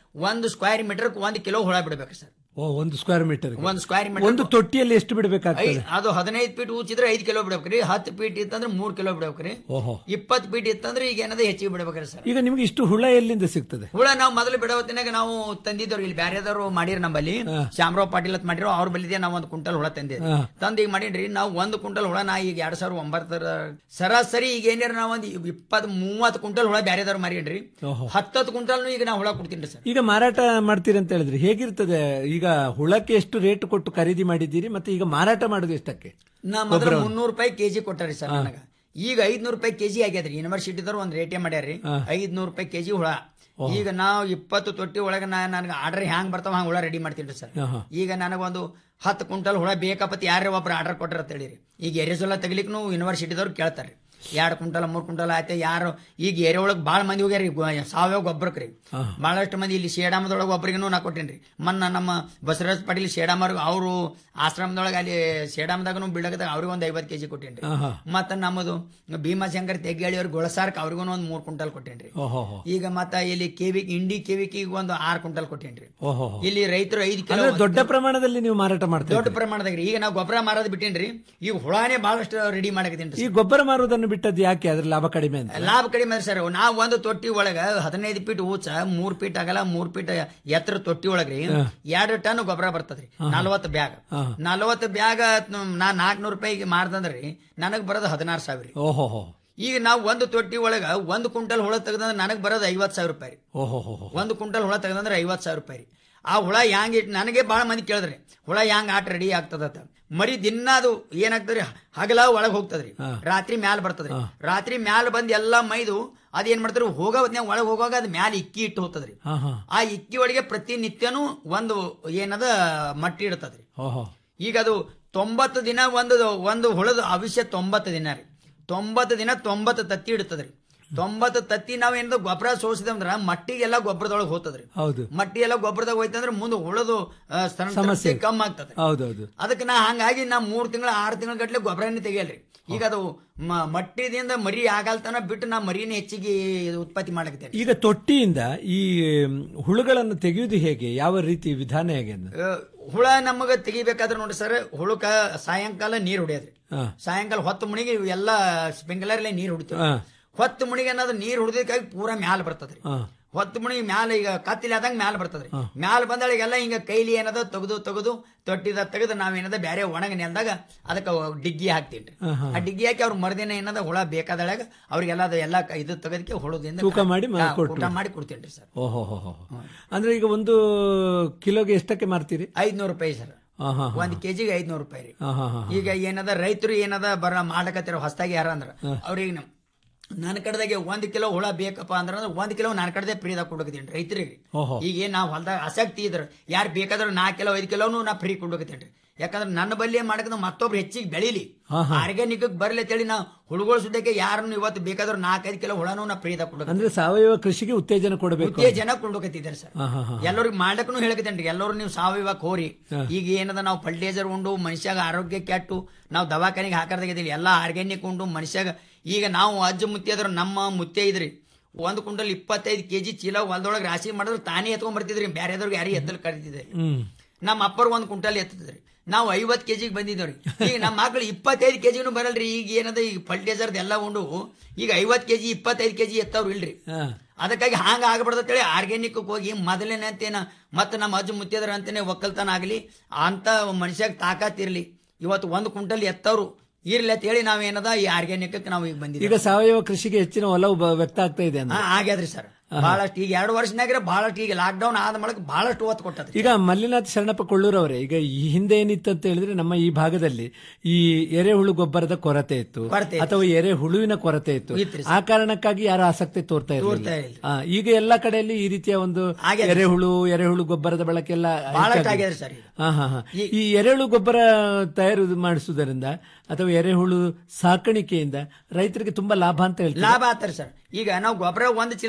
S10: ಒಂದು ಸ್ಕ್ವೇರ್ ಮೀಟರ್ ಒಂದು ಕಿಲೋ ಹುಳ ಬಿಡ್ಬೇಕು ಸರ್
S9: ಓ ಒಂದು ಸ್ಕ್ವೇರ್ ಮೀಟರ್
S10: ಒಂದು ಸ್ಕ್ವೇರ್ ಮೀಟರ್
S9: ಒಂದು ತೊಟ್ಟಿಯಲ್ಲಿ ಎಷ್ಟು ಬಿಡಬೇಕಾಗ್ತದೆ
S10: ಅದು ಹದಿನೈದು ಫೀಟ್ ಉಚ್ಚಿದ್ರೆ ಐದು ಕಿಲೋ ಬಿಡ್ಬೇಕ್ರಿ ಹತ್ತು ಫೀಟ್ ಇತ್ತಂದ್ರೆ ಮೂರ್ ಕಿಲೋ ಬಿಡ್ಬೇಕ್ರಿ
S9: ಓಹೋ
S10: ಇಪ್ಪತ್ತು ಫೀಟ್ ಇತ್ತಂದ್ರೆ ಈಗ ಏನದ ಹೆಚ್ಚಿಗೆ ಬಿಡ್ಬೇಕ್ರಿ ಸರ್
S9: ಈಗ ನಿಮ್ಗೆ ಇಷ್ಟು ಹುಳ ಎಲ್ಲಿಂದ ಸಿಗ್ತದೆ
S10: ಹುಳ ನಾವು ಮೊದಲು ಬಿಡೋ ಹೊತ್ತಿನಾಗ ನಾವು ತಂದಿದ್ದವ್ರು ಇಲ್ಲಿ ಬ್ಯಾರೆದವ್ರು ಮಾಡಿರ್ ನಮ್ಮಲ್ಲಿ ಶ್ಯಾಮರಾವ್ ಪಾಟೀಲ್ ಅಂತ ಮಾಡಿರೋ ಅವ್ರ ಬಲ್ಲಿದೆ ನಾವು ಒಂದು ಕುಂಟಲ್ ಹುಳ ತಂದಿದ್ದೆ
S9: ಹಾ.
S10: ತಂದು ಈಗ ಮಾಡೀನ್ರಿ ನಾವು ಒಂದು ಕುಂಟಲ್ ಹುಳ ನಾ ಈಗ ಎರಡ್ ಸಾವಿರದ ಒಂಬತ್ತರ ಸರಾಸರಿ ಈಗ ಏನಾರ ನಾವು ಒಂದು ಇಪ್ಪತ್ ಮೂವತ್ತು ಕುಂಟಲ್ ಹುಳ ಬ್ಯಾರೆದವ್ರು ಮಾರೀನ್ರಿ
S9: ಓಹೋ
S10: ಹತ್ತತ್ತು ಕುಂಟಲ್ನು ಈಗ ನಾವು ಹುಳ ಕೊಡ್ತೀನಿ ಸರ್
S9: ಈಗ ಮಾರಾಟ ಮಾಡ್ತೀರಿ ಅಂತ ಹೇಳಿದ್ರೆ ಹೇಗಿರ್ತದೆ ಈಗ ಹುಳಕ್ಕೆ ಎಷ್ಟು ರೇಟ್ ಕೊಟ್ಟು ಖರೀದಿ ಮಾಡಿದ್ದೀರಿ ಮತ್ತೆ ಈಗ ಮಾರಾಟ ಮಾಡೋದು ಎಷ್ಟಕ್ಕೆ
S10: ನಾ ಮೊದಲು ಮುನ್ನೂರು ರೂಪಾಯಿ ಕೆಜಿ ಕೊಟ್ಟಾರಿ ಸರ್ ನನಗ ಈಗ ಐದ್ನೂರು ರೂಪಾಯಿ ಕೆಜಿ ಆಗ್ಯದ್ರಿ ಯೂನಿವರ್ಸಿಟಿದವ್ರು ಒಂದ್ ರೇಟೇ ಮಾಡ್ಯಾರಿ ಐದ್ನೂರು ರೂಪಾಯಿ ಕೆಜಿ ಹುಳ ಈಗ ನಾವು ಇಪ್ಪತ್ತು ತೊಟ್ಟಿ ಒಳಗೆ ನಾ ನನಗೆ ಆರ್ಡರ್ ಹ್ಯಾಂಗ್ ಬರ್ತಾವ ಹಂಗ ಹುಳ ರೆಡಿ ಮಾಡ್ತೀನಿ ಸರ್
S9: ಆಹಾ.
S10: ಈಗ ನನಗೊಂದು ಹತ್ತು ಕ್ವಿಂಟಲ್ ಹುಳ ಬೇಕಪ್ಪತ್ ಯಾರೇ ಒಬ್ರು ಆರ್ಡರ್ ಕೊಟ್ಟಾರ ಅಂತ ಹೇಳಿರಿ ಈಗ ಎರೆಸೊಲ ತೆಗಿಲಿಕ್ನು ಯೂನಿವರ್ಸಿಟಿದವ್ರು ಕೇಳ್ತಾರೆ ಎರಡು ಕ್ವಿಂಟಲ್ ಮೂರ್ ಕ್ವಿಂಟಲ್ ಆಯ್ತು ಯಾರು ಈಗ ಏರಿಯಾ ಒಳಗೆ ಭಾಳ ಮಂದಿ ಹೋಗ್ಯಾರಿ ಗೊ- ಸಾವಯವ ಗೊಬ್ಬರಕ್ಕೆ ರೀ ಬಹಳಷ್ಟು ಮಂದಿ ಇಲ್ಲಿ ಶೇಡಾಮದೊಳಗೆ ಒಬ್ಬರಿಗೂ ನಾ ಕೊಟ್ಟೇನ್ರಿ ಮೊನ್ನ ನಮ್ಮ ಬಸವರಾಜ್ ಪಾಟೀಲ್ ಶೇಡಾಮರ್ ಅವರು ಆಶ್ರಮದೊಳಗೆ ಅಲ್ಲಿ ಶೇಡಾಮದಾಗನು ಬಿಡಕದಾಗ ಅವ್ರಿಗೆ ಒಂದು ಐವತ್ತು ಕೆಜಿ ಕೊಟ್ಟೇನ್ರಿ
S9: ಆಹಾ.
S10: ಮತ್ತ ನಮ್ಮದು ಭೀಮಾಶಂಕರ್ ತೆಗ್ಗಾಳಿ ಅವ್ರಿಗೆ ಗೊಳಸಾರ್ಕ್ ಅವ್ರಿಗೂ ಒಂದು ಮೂರ್ ಕ್ವಿಂಟಲ್ ಕೊಟ್ಟೇನ್ರಿ
S9: ಓಹೋ
S10: ಈಗ ಮತ್ತ ಇಲ್ಲಿ ಕೆವಿ ಇಂಡಿ ಕೆವಿಕಿ ಒಂದು ಆರ್ ಕ್ವಿಂಟಲ್ ಕೊಟ್ಟೇನ್ರಿ
S9: ಓಹೋ
S10: ಇಲ್ಲಿ ರೈತರು ಐದು ಕಿಲೋ
S9: ಅಂದ್ರೆ ದೊಡ್ಡ ಪ್ರಮಾಣದಲ್ಲಿ ನೀವು ಮಾರಾಟ ಮಾಡ್ತಾ
S10: ದೊಡ್ಡ ಪ್ರಮಾಣದಾಗ ರೀ ಈಗ ನಾವು ಗೊಬ್ಬರ ಮಾರೋದು ಬಿಟ್ಟೇನ್ರಿ ಈಗ ಹುಳಾನೇ ಬಹಳಷ್ಟು ರೆಡಿ ಮಾಡಕತ್ತೀನಿ
S9: ಈ ಗೊಬ್ಬರ ಮಾರುವುದನ್ನು ಬಿಟ್ಟದ್ದು ಯಾಕೆ ಅದ್ರ ಲಾಭ ಕಡಿಮೆ ಅಂತ
S10: ಲಾಭ ಕಡಿಮೆ ಅದ ಸರ್ ನಾವು ಒಂದು ತೊಟ್ಟಿ ಒಳಗ ಹದಿನೈದು ಫೀಟ್ ಊಚ ಮೂರ್ ಫೀಟ್ ಆಗಲ್ಲ ಮೂರ್ ಫೀಟ್ ಎತ್ತರ ತೊಟ್ಟಿ ಒಳಗ್ರಿ ಎರಡು ಟನ್ ಗೊಬ್ಬರ ಬರ್ತದ್ರಿ ನಲ್ವತ್ತು ಬ್ಯಾಗ್ ನಲ್ವತ್ತು ಬ್ಯಾಗ್ ನಾ ನಾಲ್ಕನೂರು ರೂಪಾಯಿಗೆ ಮಾರ್ದಂದ್ರಿ ನನಗ್ ಬರೋದು ಹದಿನಾರು ಸಾವಿರ ರೀ.
S9: ಓಹೋ ಹೋ
S10: ಈಗ ನಾವು ಒಂದು ತೊಟ್ಟಿ ಒಳಗ ಒಂದು ಕ್ವಿಂಟಲ್ ಹುಳ ತೆಗೆದಂದ್ರೆ ನನಗ್ ಬರೋದು ಐವತ್ ಸಾವಿರ ರೂಪಾಯಿ ರೀ.
S9: ಓಹೋ ಹೋ
S10: ಒಂದು ಕ್ವಿಂಟಲ್ ಹುಳ ತೆಗೆದಂದ್ರೆ ಐವತ್ ಸಾವಿರ ರೂಪಾಯಿ ರೀ. ಆ ಹುಳ ಹ್ಯಾಂಗ್ ಇಟ್ ನನಗೆ ಬಹಳ ಮಂದಿ ಕೇಳಿದ್ರಿ ಹುಳ ಹ್ಯಾಂಗ್ ಆಟ ರೆಡಿ ಆಗ್ತದತ್ತ ಮರಿ ದಿನ ಅದು ಏನಾಗ್ತದ್ರಿ ಹಗಲ ಒಳಗ್ ಹೋಗ್ತದ್ರಿ ರಾತ್ರಿ ಮ್ಯಾಲ ಬರ್ತದ್ರಿ ರಾತ್ರಿ ಮ್ಯಾಲ ಬಂದ್ ಎಲ್ಲಾ ಮೈದು ಅದೇನ್ ಮಾಡ್ತಾರ ಹೋಗೋ ಹೊತ್ನ್ಯಾಗ ಒಳಗ್ ಹೋಗುವಾಗ ಅದ್ ಮ್ಯಾಲ ಇಕ್ಕಿ ಇಟ್ಟು ಹೋಗ್ತದ್ರಿ
S9: ಹಾ ಹಾ
S10: ಆ ಇಕ್ಕಿ ಒಳಗೆ ಪ್ರತಿನಿತ್ಯನೂ ಒಂದು ಏನದ ಮಟ್ಟಿ ಇಡ್ತದ್ರಿ
S9: ಓಹೋ
S10: ಈಗ ಅದು ತೊಂಬತ್ತು ದಿನ ಒಂದು ಒಂದು ಹುಳದ ಆವಿಷ್ಯ ತೊಂಬತ್ತು ದಿನ ರೀ ತೊಂಬತ್ತು ದಿನ ತೊಂಬತ್ತು ತತ್ತಿ ಇಡ್ತದ್ರಿ ತೊಂಬತ್ತು ತತ್ತಿ ನಾವ್ ಏನದ ಗೊಬ್ಬರ ಸೋಸಿದಂದ್ರ ಮಟ್ಟಿಗೆಲ್ಲ ಗೊಬ್ಬರದೊಳಗೆ ಹೋಗ್ತದ್ರಿ
S9: ಹೌದು
S10: ಮಟ್ಟಿ ಎಲ್ಲ ಗೊಬ್ಬರದಾಗ ಹೋಯ್ತಂದ್ರೆ ಮುಂದೆ ಹುಳದು ಆ, ಸ್ಥಳಾಂತರ
S9: ಸಮಸ್ಯೆ.
S10: ಕಮ್ಮಿ ಆಗ್ತದೆ
S9: ಹೌದೌದು
S10: ಅದಕ್ಕೆ ನಾ ಹಂಗಾಗಿ ನಾ ಮೂರ್ ತಿಂಗಳ ಆರು ತಿಂಗಳ ಗಟ್ಲೆ ಗೊಬ್ಬರನೇ ತೆಗಿಯಲ್ರಿ ಈಗ ಅದು ಮ- ಮಟ್ಟಿದಿಂದ ಮರಿ ಆಗಲ್ತನ ಬಿಟ್ಟು ನಾ ಮರಿನ ಹೆಚ್ಚಿಗೆ ಉತ್ಪತ್ತಿ ಮಾಡಕತ್ತೇನೆ
S9: ಈಗ ತೊಟ್ಟಿಯಿಂದ ಈ ಮ್, ಹುಳುಗಳನ್ನು ತೆಗೆಯುವುದು ಹೇಗೆ ಯಾವ ರೀತಿ ವಿಧಾನ ಹೇಗೆ ಅಂತ?
S10: ಆ, ಹುಳ ನಮಗ ತೆಗಿಬೇಕಾದ್ರೆ ನೋಡಿ ಸರ್ ಹುಳಕ ಸಾಯಂಕಾಲ ನೀರ್ ಹೊಡಿಯೋದ್ರಿ
S9: ಹಾ.
S10: ಸಾಯಂಕಾಲ ಹೊತ್ತು ಮುಣಿಗೆ ಎಲ್ಲ ಸ್ಪ್ರಿಂಕ್ಲರ್ಲೆ ನೀರ್ ಹೊಡಿತೀವಿ
S9: ಹಾ.
S10: ಹೊತ್ತು ಮುಣಿಗೆ ಅನ್ನೋದು ನೀರ್ ಹೊಡೆದಕ್ಕಾಗಿ ಪೂರಾ ಮ್ಯಾಲ ಬರ್ತದ್ರಿ
S9: ಹಾ.
S10: ಹೊತ್ತು ಮುಣಿಗೆ ಮ್ಯಾಲ ಈಗ ಕತ್ತಿಲಿ ಆದಂಗ ಮ್ಯಾಲ ಬರ್ತದ್ರಿ ಮ್ಯಾಲ ಬಂದಾಳಿಗೆಲ್ಲ ಹಿಂಗ ಕೈಲಿ ಏನದ ತೆಗೆದು ತೆಗೆದು ತೊಟ್ಟಿದ ತೆಗೆದು ನಾವೇನದ ಬ್ಯಾರೆ ಒಣಗ ನೆಲ್ದಾಗ ಅದಕ್ಕೆ ಡಿಗ್ಗಿ ಹಾಕ್ತೀನ್ರಿ
S9: ಹಾ, ಹಾ.
S10: ಆ ಡಿಗ್ಗಿ ಹಾಕಿ ಅವ್ರ ಮರ್ದಿನ ಏನದ ಹುಳ ಬೇಕಾದಳಾಗ ಅವ್ರಿಗೆಲ್ಲ ಅದು ಎಲ್ಲ ಕ- ಇದು ತೆಗೆದಕ್ಕೆ ಹುಳದಿಂದ
S9: ತೂಕ ಮಾಡಿ ಮ-
S10: ಹಾ,
S9: ಕೊಟ್ಟು.
S10: ಊಟ ಮಾಡಿ ಕೊಡ್ತೇನ್ರಿ ಸರ್
S9: ಓಹೋ ಹೋ ಹೋ ಅಂದ್ರೆ ಈಗ ಒಂದು ಕಿಲೋಗೆ ಎಷ್ಟಕ್ಕೆ ಮಾರ್ತೀರಿ
S10: ಐದ್ನೂರು ರೂಪಾಯಿ ಸರ್
S9: ಹಾ ಹಾ
S10: ಒಂದ್ ಕೆಜಿಗೆ ಐದ್ನೂರು ರೂಪಾಯಿ ರೀ
S9: ಹಾ ಹಾ ಹಾ
S10: ಈಗ ಏನದ ರೈತರು ಏನದ ಬರ ಮಾಡಕತ್ತಿರೋ ಹೊಸದಾಗಿ ಯಾರ ಅಂದ್ರ ಅವ್ರಿಗೆ ನಮ್- ನನ್ನ ಕಡೆದಾಗೆ ಒಂದ್ ಕಿಲೋ ಹುಳ ಬೇಕಪ್ಪ ಅಂದ್ರ ಅಂದ್ರೆ ಒಂದ್ ಕಿಲೋ ನನ್ನ ಕಡೆದೇ ಫ್ರೀದಾಗ ಕೊಡಕತ್ತೀನಿ ರೈತರಿಗೆ
S9: ಓಹೋ.
S10: ಈಗ ಏನ್ ನಾವು ಹೊಲ್ದಾಗ ಆಸಕ್ತಿ ಇದ್ರ ಯಾರು ಬೇಕಾದ್ರೂ ನಾಲ್ಕು ಕಿಲೋ ಐದು ಕಿಲೋನು ನಾ ಫ್ರೀ ಕೊಡಕತ್ತೀನಿ ಯಾಕಂದ್ರೆ ನನ್ನ ಬಲ್ಲಿ ಮಾಡಕ ಮತ್ತೊಬ್ರು ಹೆಚ್ಚಿಗೆ ಬೆಳೀಲಿ
S9: ಹಾ, ಹಾ.
S10: ಆರ್ಗ್ಯಾನಿಕ್ ಬರ್ಲಿ ಅಂತೇಳಿ ನಾ ಹುಳುಗಳು ಸುದ್ದಕ್ಕೆ ಯಾರನ್ನು ಇವತ್ತು ಬೇಕಾದ್ರೂ ನಾಲ್ಕೈದು ಕಿಲೋ ಹುಳನೂ ನಾ ಫ್ರೀದಾಗ ಕೊಡಕ
S9: ಅಂದ್ರೆ ಸಾವಯವ ಕೃಷಿಗೆ ಉತ್ತೇಜನ ಕೊಡಬೇಕು
S10: ಜನ ಕೊಂಡೋಗತ್ತಿದ್ದಾರೆ ಸರ್
S9: ಹಾ, ಹಾ, ಹಾ.
S10: ಎಲ್ಲರಿಗೂ ಮಾಡಕ್ಕೂ ಹೇಳಕತ್ತೇನ್ರಿ ಎಲ್ಲರೂ ನೀವು ಸಾವಯವ ಕೋರಿ ಈಗ ಏನದ ನಾವು ಫರ್ಟಿಲೈಸರ್ ಉಂಡು ಮನುಷ್ಯಾಗ ಆರೋಗ್ಯ ಕೆಟ್ಟು ನಾವು ದವಾಖಾನೆಗೆ ಹಾಕರ್ದಾಗಿದ್ದೀವಿ ಎಲ್ಲ ಆರ್ಗ್ಯಾನಿಕ್ ಉಂಡು ಮನುಷ್ಯಾಗ ಈಗ ನಾವು ಅಜ್ಜ ಮುತ್ತಿ ಅದ್ರ ನಮ್ಮ ಮುತ್ತೆ ಇದ್ರಿ ಒಂದು ಕುಂಟಲ್ ಇಪ್ಪತ್ತೈದು ಕೆಜಿ ಚೀಲ ಹೊಲದೊಳಗೆ ರಾಶಿ ಮಾಡಿದ್ರೆ ತಾನೇ ಎತ್ಕೊಂಡ್ ಬರ್ತಿದ್ರಿ ಬ್ಯಾರೆದವ್ರಿಗೆ ಯಾರಿಗೆ ಎತ್ತಲ್ ಕರಿತಿದ್ರಿ
S9: ಹ್ಮ್
S10: ನಮ್ಮ ಅಪ್ಪರ್ ಒಂದ್ ಕುಂಟಲ್ ಎತ್ತಿದ್ರಿ ನಾವು ಐವತ್ ಕೆಜಿಗೆ ಬಂದಿದ್ದೇವ್ರಿ ಈಗ ನಮ್ಮ ಮಕ್ಳು ಇಪ್ಪತ್ತೈದು ಕೆಜಿನೂ ಬರಲ್ರಿ ಈಗ ಏನದ ಈಗ ಫರ್ಟಿಲೈಸರ್ದ ಎಲ್ಲ ಉಂಡು ಈಗ ಐವತ್ ಕೆಜಿ ಇಪ್ಪತ್ತೈದು ಕೆಜಿ ಎತ್ತವ್ರು ಇಲ್ರಿ
S9: ಹಾ
S10: ಅದಕ್ಕಾಗಿ ಹಾಂಗ ಆಗ್ಬಾರ್ದು ಅಂತೇಳಿ ಆರ್ಗ್ಯಾನಿಕ್ ಹೋಗಿ ಮೊದಲನೇ ಅಂತೇನ ಮತ್ತೆ ನಮ್ಮ ಅಜ್ಜ ಮುತ್ತಿಯದ್ರ ಅಂತಾನೆ ಒಕ್ಕಲ್ತನ ಆಗಲಿ ಅಂತ ಮನುಷ್ಯಾಗ ತಾಕತ್ ಇರ್ಲಿ ಇವತ್ತು ಒಂದು ಕುಂಟಲ್ ಎತ್ತವ್ರು ಇರ್ಲಿ ಅಂತ ಹೇಳಿ ನಾವೇನದ ಈ ಆರ್ಗ್ಯಾನಿಕ್ ನಾವು ಈಗ ಬಂದಿದ್ದೀವಿ
S9: ಈಗ ಸಾವಯವ ಕೃಷಿಗೆ ಹೆಚ್ಚಿನ ಒಲವು ಬ- ವ್ಯಕ್ತ ಆಗ್ತಾ ಇದೆ ಅಂದ್ರೆ
S10: ಹಾ, ಆಗ್ಯಾದ್ರಿ ಸರ್ ಬಹಳಷ್ಟು ಈಗ ಎರಡು ವರ್ಷನಾಗ್ರೆ ಬಹಳಷ್ಟು ಈಗ ಲಾಕ್ ಡೌನ್ ಆದ ಮೂಲಕ ಬಹಳಷ್ಟು ಒತ್ತು ಕೊಟ್ಟದ್ರಿ
S9: ಈಗ ಮಲ್ಲಿನಾಥ್ ಶರಣಪ್ಪ ಕೊಳ್ಳೂರವರೇ ಈಗ ಈ ಹಿಂದೆ ಏನಿತ್ತು ಅಂತ ಹೇಳಿದ್ರೆ ನಮ್ಮ ಈ ಭಾಗದಲ್ಲಿ ಈ ಎರೆಹುಳು ಗೊಬ್ಬರದ ಕೊರತೆ ಇತ್ತು
S10: ಕೊರತೆ ಇತ್ತು.
S9: ಅಥವಾ ಎರೆಹುಳುವಿನ ಕೊರತೆ ಇತ್ತು
S10: ಇತ್ರಿ
S9: ಆ ಕಾರಣಕ್ಕಾಗಿ ಯಾರು ಆಸಕ್ತಿ ತೋರ್ತಾ
S10: ತೋರ್ತಾ
S9: ಇರಲಿಲ್ಲ
S10: ಇಲ್ಲ.
S9: ಆ, ಈಗ ಎಲ್ಲಾ ಕಡೆಯಲ್ಲಿ ಈ ರೀತಿಯ ಒಂದು
S10: ಆಗ್ಯದ.
S9: ಎರೆಹುಳು ಎರೆಹುಳು ಗೊಬ್ಬರದ ಬಳಕೆ ಎಲ್ಲ
S10: ಬಹಳಷ್ಟು
S9: ಹೆಚ್ಚಾಗಿದೆ.
S10: ಆಗ್ಯದ್ರಿ ಸರ್ ಈಗ.
S9: ಹಾ ಹಾ ಹಾ ಈ ಎರೆಹುಳು ಗೊಬ್ಬರ ತಯಾರು ಮಾಡಿಸುವುದರಿಂದ ಅಥವಾ ಎರೆಹುಳು ಸಾಕಾಣಿಕೆಯಿಂದ ರೈತರಿಗೆ ತುಂಬಾ ಲಾಭ ಅಂತ ಹೇಳ್ತಾರೆ
S10: ಲಾಭ ಆತರ ಸರ್ ಈಗ ನಾವು ಗೊಬ್ಬರ ಒಂದ್ ಚೀಲ ತರಬೇಕಾದ್ರೆ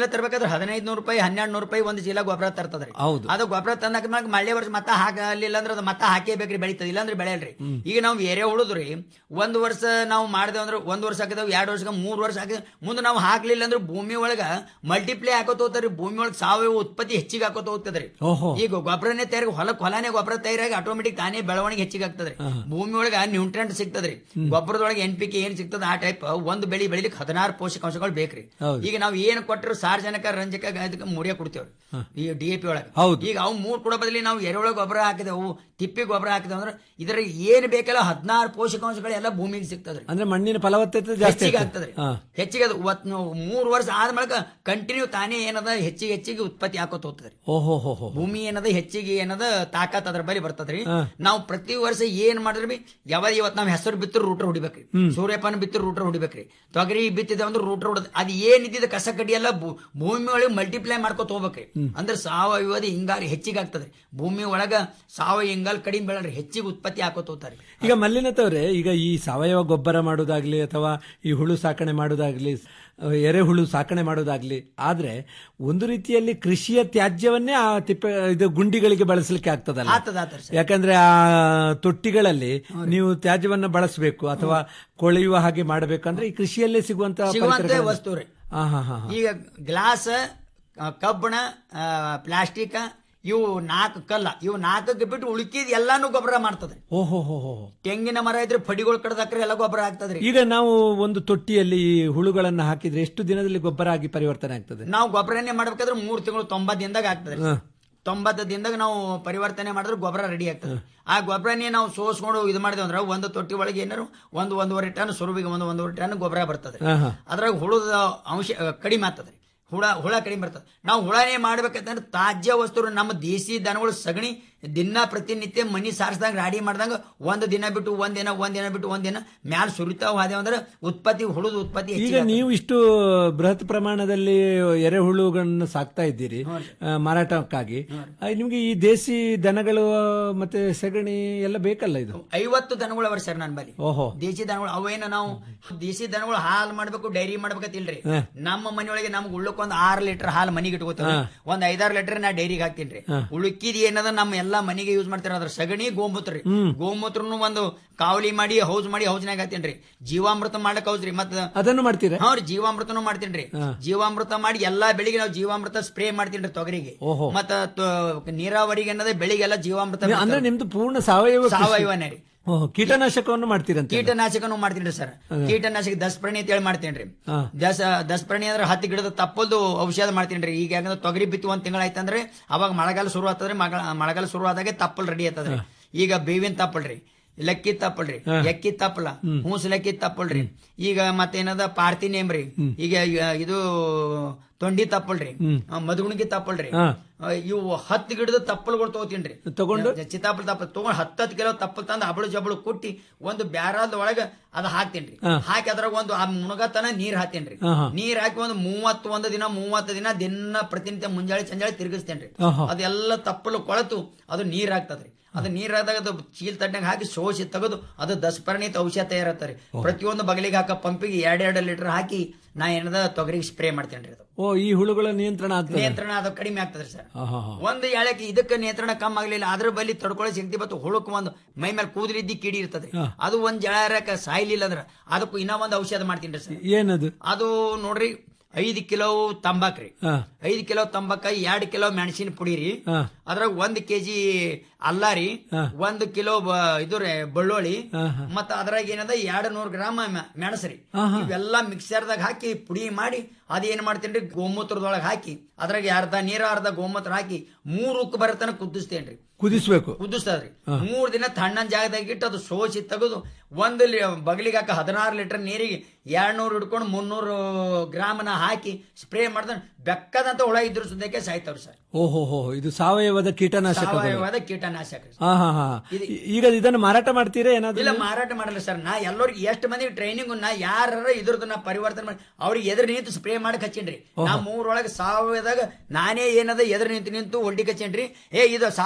S10: ಹದಿನೈದು ನೂರು ರೂಪಾಯಿ ಹನ್ನೆರಡು ನೂರು ರೂಪಾಯಿ ಒಂದು ಚೀಲ ಗೊಬ್ಬರ ತರ್ತದ್ರಿ
S9: ಹೌದು.
S10: ಅದು ಗೊಬ್ಬರ ತಂದಾಗ ಮಳೆ ವರ್ಷ ಮತ್ತ ಹಾಕಲಿಲ್ಲ ಅಂದ್ರೆ ಅದು ಮತ್ತ ಹಾಕೇಬೇಕ್ರಿ ಬೆಳಿತದ ಇಲ್ಲಾಂದ್ರೆ ಬೆಳೆಯಲ್ರಿ ಈಗ ನಾವು ಏರಿಯಾ ಉಳಿದ್ರಿ ಒಂದ್ ವರ್ಷ ನಾವು ಮಾಡಿದೇವ್ ಅಂದ್ರೆ ಒಂದ್ ವರ್ಷ ಹಾಕಿದೇವ್ ಎರಡು ವರ್ಷಕ್ಕೆ ಮೂರ್ ವರ್ಷ ಹಾಕಿದೇವ್ ಮುಂದೆ ನಾವು ಹಾಕ್ಲಿಲ್ಲ ಅಂದ್ರೆ ಭೂಮಿ ಒಳಗ ಮಲ್ಟಿಪ್ಲೈ ಹಾಕೋತ ಹೋಗ್ತಾರ್ರಿ ಭೂಮಿ ಒಳಗೆ ಸಾವಯವ ಉತ್ಪತ್ತಿ ಹೆಚ್ಚಿಗೆ ಹಾಕೋತ ಹೋಗ್ತದ್ರಿ
S9: ಓಹೋ.
S10: ಈಗ ಗೊಬ್ಬರನೇ ತಯಾರಿ ಹೊಲಕ್ ಹೊಲನೇ ಗೊಬ್ಬರ ತಯಾರಾಗಿ ಆಟೋಮೆಟಿಕ್ ತಾನೇ ಬೆಳವಣಿಗೆ ಹೆಚ್ಚಿಗೆ ಆಗ್ತದ್ರಿ ಭೂಮಿ ಒಳಗ ನ್ಯೂಟ್ರೆಂಟ್ ಸಿಗ್ತದ್ರಿ ಗೊಬ್ಬರದೊಳಗೆ ಎನ್ ಪಿ ಕೆ ಏನ್ ಸಿಗ್ತದ ಆ ಟೈಪ್ ಒಂದು ಬೆಳಿ ಬೆಳಿಲಿಕ್ಕೆ ಹದಿನಾರು ಪೋಷಕಾಂಶಗಳು ಬೇಕ್ರಿ
S9: ಹೌದು.
S10: ಈಗ ನಾವು ಏನ್ ಕೊಟ್ಟರು ಸಾರ್ವಜನಿಕ ರಂಜಕ ಇದಕ್ಕೆ ಮುರಿಯ ಕೊಡ್ತೇವ್ರಿ ಈ ಡಿ ಎ ಪಿ ಒಳಗೆ
S9: ಹೌದು.
S10: ಈಗ ಅವು ಮೂರ್ ಕೊಡೋ ಬದಲಿ ನಾವು ಎರೆಹುಳ ಗೊಬ್ಬರ ಹಾಕಿದೆವು ತಿಪ್ಪಿ ಗೊಬ್ಬರ ಹಾಕಿದೆವು ಅಂದ್ರೆ ಇದರ ಏನ್ ಬೇಕಲ್ಲ ಹದಿನಾರು ಪೋಷಕಾಂಶಗಳೆಲ್ಲ ಭೂಮಿಗೆ ಸಿಗ್ತದ್ರಿ
S9: ಅಂದ್ರೆ ಮಣ್ಣಿನ ಫಲವತ್ತತೆ ಜಾಸ್ತಿ
S10: ಹೆಚ್ಚಿಗೆ
S9: ಆಗ್ತದೆ.
S10: ಆಗ್ತದ್ರಿ
S9: ಹಾ.
S10: ಹೆಚ್ಚಿಗೆ ಅದು ಒತ್- ಮೂರ್ ವರ್ಷ ಆದ್ಮೇಲೆ ಕಂಟಿನ್ಯೂ ತಾನೇ ಏನದ ಹೆಚ್ಚಿಗೆ ಹೆಚ್ಚಿಗೆ ಉತ್ಪತ್ತಿ ಹಾಕೋತ ಹೋಗ್ತದ್ರಿ
S9: ಓಹೋ ಹೋ ಹೋ
S10: ಭೂಮಿ ಏನದ ಹೆಚ್ಚಿಗೆ ಏನದ ತಾಕತ್ ಅದ್ರ ಬಳಿ ಬರ್ತದ್ರಿ
S9: ಹಾ.
S10: ನಾವು ಪ್ರತಿ ವರ್ಷ ಏನ್ ಮಾಡಿದ್ರಿ ಬಿ ಯಾವಾಗ ಇವತ್ ನಾವ್ ಹೆಸರು ಬಿತ್ತರು ರೂಟರ್ ಹೊಡಿಬೇಕ್ರಿ ಸೂರ್ಯಪಾನ ಬಿತ್ತರು ರೂಟರ್ ಹೊಡಿಬೇಕ್ರಿ ತೊಗರಿ ಬಿತ್ತಿದೆ ಅಂದ್ರೆ ರೂಟರ್ ಹೊಡೆದ ಅದು ಏನಿದ್ದ ಕಸ ಕಡ್ಡಿ ಎಲ್ಲ ಭೂ- ಭೂಮಿ ಒಳಗೆ ಮಲ್ಟಿಪ್ಲೈ ಮಾಡ್ಕೊತ ಹೋಗ್ಬೇಕ್ರಿ ಅಂದ್ರೆ ಸಾವಯವದ ಹಿಂಗಾರಿ ಹೆಚ್ಚಿಗೆ ಆಗ್ತದ್ರಿ ಭೂಮಿ ಒಳಗ ಸಾವಯವ ಹಿಂಗಾಲ್ ಕಡಿಮೆ ಬೆಳರಿ ಹೆಚ್ಚಿಗೆ ಉತ್ಪತ್ತಿ ಹಾಕೋತ ಹೋಗ್ತಾರೆ
S9: ಈಗ ಮಲ್ಲಿನತವ್ರೆ ಈಗ ಈ ಸಾವಯವ ಗೊಬ್ಬರ ಮಾಡೋದಾಗ್ಲಿ ಅಥವಾ ಈ ಹುಳು ಸಾಕಣೆ ಮಾಡೋದಾಗ್ಲಿ ಅಹ್, ಎರೆಹುಳು ಸಾಕಣೆ ಮಾಡೋದಾಗ್ಲಿ ಆದ್ರೆ ಒಂದು ರೀತಿಯಲ್ಲಿ ಕೃಷಿಯ ತ್ಯಾಜ್ಯವನ್ನೇ ಆ ತಿಪ್ಪೆ ಇದು ಗುಂಡಿಗಳಿಗೆ ಬಳಸಲಿಕ್ಕೆ ಆಗ್ತದಲ್ಲ
S10: ಆತದ ಆತದ ಸರ್
S9: ಯಾಕಂದ್ರೆ ಆ ತೊಟ್ಟಿಗಳಲ್ಲಿ ನೀವು ತ್ಯಾಜ್ಯವನ್ನ ಬಳಸಬೇಕು ಅಥವಾ ಕೊಳೆಯುವ ಹಾಗೆ ಮಾಡಬೇಕಂದ್ರೆ ಈ ಕೃಷಿಯಲ್ಲೇ ಸಿಗುವಂತಹ
S10: ಸಿಗುವಂತ
S9: ಪರಿಕರಗಳನ್ನ-
S10: ವಸ್ತು ರೀ
S9: ಹಾ ಹಾ ಹಾ ಹಾ.
S10: ಈಗ ಗ್ಲಾಸ್ ಕಬ್ಬಣ ಪ್ಲಾಸ್ಟಿಕ್ ಇವು ನಾಲ್ಕು ಕಲ್ಲ ಇವು ನಾಲ್ಕಕ್ಕೆ ಬಿಟ್ಟು ಉಳ್ಕಿದ್ ಎಲ್ಲಾನು ಗೊಬ್ಬರ ಮಾಡ್ತದ್ರಿ
S9: ಓಹೋ ಹೋ ಹೋ
S10: ತೆಂಗಿನ ಮರ ಇದ್ರೆ ಪಡಿಗಳು ಕಡ್ದಾಕ್ರೆ ಎಲ್ಲ ಗೊಬ್ಬರ ಆಗ್ತದ್ರಿ
S9: ಈಗ ನಾವು ಒಂದು ತೊಟ್ಟಿಯಲ್ಲಿ ಈ ಹುಳುಗಳನ್ನ ಹಾಕಿದ್ರೆ ಎಷ್ಟು ದಿನದಲ್ಲಿ ಗೊಬ್ಬರ ಆಗಿ ಪರಿವರ್ತನೆ ಆಗ್ತದೆ
S10: ನಾವು ಗೊಬ್ಬರನೇ ಮಾಡ್ಬೇಕಾದ್ರೆ ಮೂರ್ ತಿಂಗಳು ತೊಂಬತ್ ದಿನದಾಗ ಆಗ್ತದ್ರಿ
S9: ಹ.
S10: ತೊಂಬತ್ತು ದಿನದಾಗ ನಾವು ಪರಿವರ್ತನೆ ಮಾಡಿದ್ರೆ ಗೊಬ್ಬರ ರೆಡಿ ಆಗ್ತದೆ ಆ ಗೊಬ್ಬರನೇ ನಾವು ಸೋಸ್ಕೊಂಡು ಇದು ಮಾಡಿದ್ವಿ ಅಂದ್ರೆ ಒಂದು ತೊಟ್ಟಿ ಒಳಗೆ ಏನಾರು ಒಂದು ಒಂದೂವರೆ ಟನ್ ಸುರುವಿಗೆ ಒಂದು ಒಂದೂವರೆ ಟನ್ ಗೊಬ್ಬರ ಬರ್ತದೆ
S9: ಹಾ, ಹಾ.
S10: ಅದ್ರಾಗ ಹುಳದ ಅಂಶ ಅಹ್, ಕಡಿಮೆ ಆಗ್ತದೆ ಹುಳ ಹುಳ ಕಡಿಮೆ ಬರ್ತದೆ ನಾವು ಹುಳನೇ ಮಾಡ್ಬೇಕಂತಂದ್ರೆ ತಾಜ್ಯ ವಸ್ತು ನಮ್ಮ ದೇಸಿ ದನಗಳು ಸಗಣಿ ದಿನ ಪ್ರತಿನಿತ್ಯ ಮನಿ ಸಾರಿಸಿದಾಗ ರಾಡಿ ಮಾಡ್ದಂಗ ಒಂದ್ ದಿನ ಬಿಟ್ಟು ಒಂದ್ ದಿನ ಒಂದ್ ದಿನ ಬಿಟ್ಟು ಒಂದ್ ದಿನ ಮ್ಯಾಲ ಸುರಿತಾವ್ ಹಾದೇವ್ ಅಂದ್ರೆ ಉತ್ಪತ್ತಿ ಹುಳದ ಉತ್ಪತ್ತಿ
S9: ಈಗ
S10: ಹೆಚ್ಚಿಗೆ ಆಗ್ತದೆ.
S9: ನೀವು ಇಷ್ಟು ಬೃಹತ್ ಪ್ರಮಾಣದಲ್ಲಿ ಎರೆಹುಳುಗಳನ್ನು ಸಾಕ್ತಾ ಇದ್ದೀರಿ ಆ, ಮಾರಾಟಕ್ಕಾಗಿ ಆ, ನಿಮ್ಗೆ ಈ ದೇಸಿ ದನಗಳು ಮತ್ತೆ ಸಗಣಿ ಎಲ್ಲ ಬೇಕಲ್ಲ ಇದು
S10: ಐವತ್ತು ದನಗಳು ಅವ ಸರ್ ನನ್ನ ಬಳಿ
S9: ಓಹೋ
S10: ದೇಸಿ ದನಗಳು ಅವೇನ ನಾವು ದೇಸಿ ದನಗಳು ಹಾಲು ಮಾಡ್ಬೇಕು ಡೈರಿ ಮಾಡ್ಬೇಕಂತಿಲ್ರಿ
S9: ಹ.
S10: ನಮ್ಮ ಮನೆಯೊಳಗೆ ನಮ್ಗೆ ಉಳ್ಳಕ್ ಒಂದ್ ಆರ್ ಲೀಟರ್ ಹಾಲು ಮನಿಗೆ ಇಟ್ಕೋತೇವೆ
S9: ಹ.
S10: ಒಂದ್ ಐದಾರು ಲೀಟರ್ ನಾ ಡೈರಿಗೆ ಹಾಕ್ತೀನಿ
S9: ಹ.
S10: ಉಳುಕಿದ್ ಏನದ ನಮ್ಮ ಎಲ್ಲಾ ಮನೆಗೆ ಯೂಸ್ ಮಾಡ್ತಾರೆ ಅದ್ರ ಸಗಣಿ ಗೋಮೂತ್ರ ರೀ ಗೋಮೂತ್ರನು ಒಂದು ಕಾವಲಿ ಮಾಡಿ ಹೌಸ್ ಮಾಡಿ ಹೌಸ್ನಾಗ ಹಾಕ್ತೇನ್ರಿ ಜೀವಾಮೃತ ಮಾಡಕ್ ಹೌಸ್ರಿ ಮತ್ತ
S9: ಅದನ್ನು ಮಾಡ್ತೀರಾ
S10: ಹಾ ರೀ ಜೀವಾಮೃತನು ಮಾಡ್ತೀನ್ರಿ ಜೀವಾಮೃತ ಮಾಡಿ ಎಲ್ಲಾ ಬೆಳಿಗ್ಗೆ ನಾವು ಜೀವಾಮೃತ ಸ್ಪ್ರೇ ಮಾಡ್ತೀನ್ರಿ ತೊಗರಿಗೆ
S9: ಓಹೋ.
S10: ಮತ್ತ ತ- ನೀರಾವರಿಗೆ ಅನ್ನೋದೇ ಬೆಳಿಗ್ಗೆಲ್ಲ ಜೀವಾಮೃತ
S9: ಅಂದ್ರೆ
S10: ಬಿಡ್ತಾರೆ.
S9: ನಿಮ್ದು ಪೂರ್ಣ ಸಾವಯವ ಕೃಷಿ.
S10: ಸಾವಯವನೇ ರೀ
S9: ಓಹೋ, ಕೀಟನಾಶಕವನ್ನು ಮಾಡ್ತೀರಂತೆ
S10: ಕೀಟನಾಶಕನು ಮಾಡ್ತೀನಿ ಸರ್ ಕೀಟನಾಶಕ ದಸ್ಪ್ರಣಿ ಅಂತ ಹೇಳಿ ಮಾಡ್ತೇನ್ರಿ
S9: ಹಾ.
S10: ದಸ ದಸ್ಪ್ರಣಿ ಅಂದ್ರೆ ಹತ್ತು ಗಿಡದ ತಪ್ಪಲ್ದು ಔಷಧ ಮಾಡ್ತೀನಿ ಈಗ ಯಾಕಂದ್ರೆ ತೊಗರಿ ಬಿತ್ತು ಒಂದ್ ತಿಂಗಳ ಆಯ್ತಂದ್ರೆ ಅವಾಗ ಮಳೆಗಾಲ ಶುರು ಆಗ್ತದ್ರಿ ಮಗ- ಮಳೆಗಾಲ ಶುರು ಆದಾಗೆ ತಪ್ಪಲ್ ರೆಡಿ ಆಗ್ತದ್ರಿ ಈಗ ಬೇವಿನ ತಪ್ಪಲ್ರಿ ಲಕ್ಕಿ ತಪ್ಪಲ್ರಿ ಎಕ್ಕಿ ತಪ್ಪಲ ಹೂಸ್ ಲಕ್ಕಿ ತಪ್ಪಲ್ರಿ ಈಗ ಮತ್ತೇನದ ಪಾರ್ತಿ ನೇಮ್ರಿ ಈಗ ಯ- ಇದು ತೊಂಡಿ ತಪ್ಪಲ್ರಿ ಆ, ಮಧುಗುಣಿಗೆ ತಪ್ಪಲ್ರಿ
S9: ಹಾ.
S10: ಆ, ಇವು ಹತ್ತು ಗಿಡದ ತಪ್ಪಲ್ಗಳು ತಗೋತೀನ್ರಿ
S9: ತಗೊಂಡು?
S10: ಚಿತ್ತಾಪಲ್ ತಪ್ಪಲ್ ತಗೊಂಡ್ ಹತ್ತತ್ತು ಕಿಲೋ ತಪ್ಪಲ್ ತಂದು ಹಬಳು ಜಬಳು ಕುಟ್ಟಿ ಒಂದು ಬ್ಯಾರದ ಒಳಗ ಅದ ಹಾಕ್ತೇನ್ರಿ
S9: ಹಾ.
S10: ಹಾಕಿ ಅದ್ರಾಗ ಒಂದು ಆ ಮುಣಗತನ ನೀರ್ ಹಾಕ್ತೇನ್ರಿ
S9: ಹಾ, ಹಾ.
S10: ನೀರ್ ಹಾಕಿ ಒಂದು ಮೂವತ್ತು ಒಂದು ದಿನ ಮೂವತ್ತು ದಿನ ದಿನ ಪ್ರತಿನಿತ್ಯ ಮುಂಜಾಳೆ ಸಂಜಾಳೆ ತಿರುಗಿಸ್ತೇನ್ರಿ
S9: ಆಹಾ.
S10: ಅದೆಲ್ಲ ತಪ್ಪಲು ಕೊಳತು ಅದು ನೀರ್ ಹಾಕ್ತದ್ರಿ ಅದು ನೀರ್ ಹಾಕಿದಾಗ ಅದು ಚೀಲ್ ತಟ್ಟಂಗ ಹಾಕಿ ಸೋಸಿ ತೆಗೆದು ಅದು ದಸ್ಪರ್ಣಿತ ಔಷಧ ತಯಾರತ್ತಾರೆ ಪ್ರತಿಯೊಂದು ಬಗಲಿಗೆ ಹಾಕ ಪಂಪಿಗೆ ಎರಡೆರಡು ಲೀಟರ್ ಹಾಕಿ ನಾ ಏನದ ತೊಗರಿಗೆ ಸ್ಪ್ರೇ ಮಾಡ್ತೇನ್ರಿ ಅದು
S9: ಓ ಈ ಹುಳುಗಳ ನಿಯಂತ್ರಣ ಆಗ್ತದೆ
S10: ನಿಯಂತ್ರಣ ಅದು ಕಡಿಮೆ ಆಗ್ತದ್ರಿ ಸರ್
S9: ಆಹಾ, ಹಾ.
S10: ಒಂದು ಎಳಕ್ಕೆ ಇದಕ್ಕೆ ನಿಯಂತ್ರಣ ಕಮ್ಮಿ ಆಗ್ಲಿಲ್ಲ ಅದ್ರ ಬಲ್ಲಿ ತಡ್ಕೊಳ್ಳೋ ಶಕ್ತಿ ಬತ್ತು ಹುಳುಕ್ ಒಂದು ಮೈ ಮೇಲೆ ಕೂದಲಿದ್ದಿ ಕಿಡಿ ಇರ್ತದೆ
S9: ಹಾ.
S10: ಅದು ಒಂದ್ ಜಳರಕ ಸಾಯ್ಲಿಲ್ಲ ಅಂದ್ರ ಅದಕ್ಕೂ ಇನ್ನೂ ಒಂದು ಔಷಧ ಮಾಡ್ತೀನಿ ಸರ್
S9: ಏನದು
S10: ಅದು ನೋಡ್ರಿ ಐದು ಕಿಲೋ ತಂಬಾಕ್ರಿ
S9: ಹಾ.
S10: ಐದು ಕಿಲೋ ತಂಬಾಕ ಎರಡ್ ಕಿಲೋ ಮೆಣಸಿನ ಪುಡಿ ರೀ
S9: ಹಾ.
S10: ಅದ್ರಾಗ ಒಂದ್ ಕೆಜಿ ಅಲ್ಲ ರೀ
S9: ಹಾ.
S10: ಒಂದ್ ಕಿಲೋ ಬ- ಇದು ರೀ ಬೆಳ್ಳುಳ್ಳಿ
S9: ಹಾ, ಹಾ.
S10: ಮತ್ತ ಅದ್ರಾಗ ಏನದ ಎರಡ್ ನೂರ್ ಗ್ರಾಮ್ ಮ- ಮೆಣಸರಿ
S9: ಹಾ, ಹಾ.
S10: ಇವೆಲ್ಲ ಮಿಕ್ಸರ್ದಾಗ ಹಾಕಿ ಪುಡಿ ಮಾಡಿ ಅದೇನ್ ಮಾಡ್ತೇನ್ರಿ ಗೋಮೂತ್ರದೊಳಗೆ ಹಾಕಿ ಅದ್ರಾಗ ಅರ್ಧ ನೀರ ಅರ್ಧ ಗೋಮೂತ್ರ ಹಾಕಿ ಮೂರ್ ಉಕ್ಕು ಬರತನ ಕುದಿಸ್ತೇನ್ರಿ
S9: ಕುದಿಸ್ಬೇಕು
S10: ಕುದಿಸ್ತದ್ರಿ ಮೂರ್ ದಿನ ತಣ್ಣನ್ ಜಾಗದಾಗ ಇಟ್ಟು ಅದು ಸೋಸಿ ತೆಗೆದು ಒಂದು ಲಿ- ಬಗಲಿಗೆ ಹಾಕ ಹದಿನಾರು ಲೀಟರ್ ನೀರಿಗೆ ಎರಡ್ನೂರು ಹಿಡ್ಕೊಂಡು ಮುನ್ನೂರು ಗ್ರಾಮನ ಹಾಕಿ ಸ್ಪ್ರೇ ಮಾಡಿದ್ರೆ ಬೆಕ್ಕದಂತ ಹುಳ ಇದ್ರು ಸುದ್ದಕ್ಕೆ ಸಾಯ್ತಾವ್ರಿ ಸರ್
S9: ಓಹೋ ಹೋ ಇದು ಸಾವಯವದ ಕೀಟನಾಶಕಗಳು
S10: ಸಾವಯವದ ಕೀಟನಾಶಕ ರೀ.
S9: ಹಾ ಹಾ ಹಾ ಈಗ ಇದನ್ನು ಮಾರಾಟ ಮಾಡ್ತೀರಾ ಏನಾದ್ರು
S10: ಇಲ್ಲ ಮಾರಾಟ ಮಾಡಲ್ಲ ಸರ್ ನಾ ಎಲ್ಲರಿಗೆ ಎಷ್ಟು ಮಂದಿ ಟ್ರೈನಿಂಗ್ ನಾ ಯಾರ ಇದ್ರದ್ದು ನಾ ಪರಿವರ್ತನೆ ಮಾಡಿ ಅವ್ರಿಗೆ ಎದುರು ನಿಂತು ಸ್ಪ್ರೇ ಮಾಡಕ್ ಹಚ್ಚೇನ್ರಿ ನಾ ಮೂರೊಳಗೆ ಸಾವಯವದಾಗ ನಾನೇ ಏನದ ಎದುರು ನಿಂತು ನಿಂತು ಒಡ್ಡಿ ಹಚ್ಚೇನ್ರಿ ಏ ಇದು ಸಾವಯವದಾಗ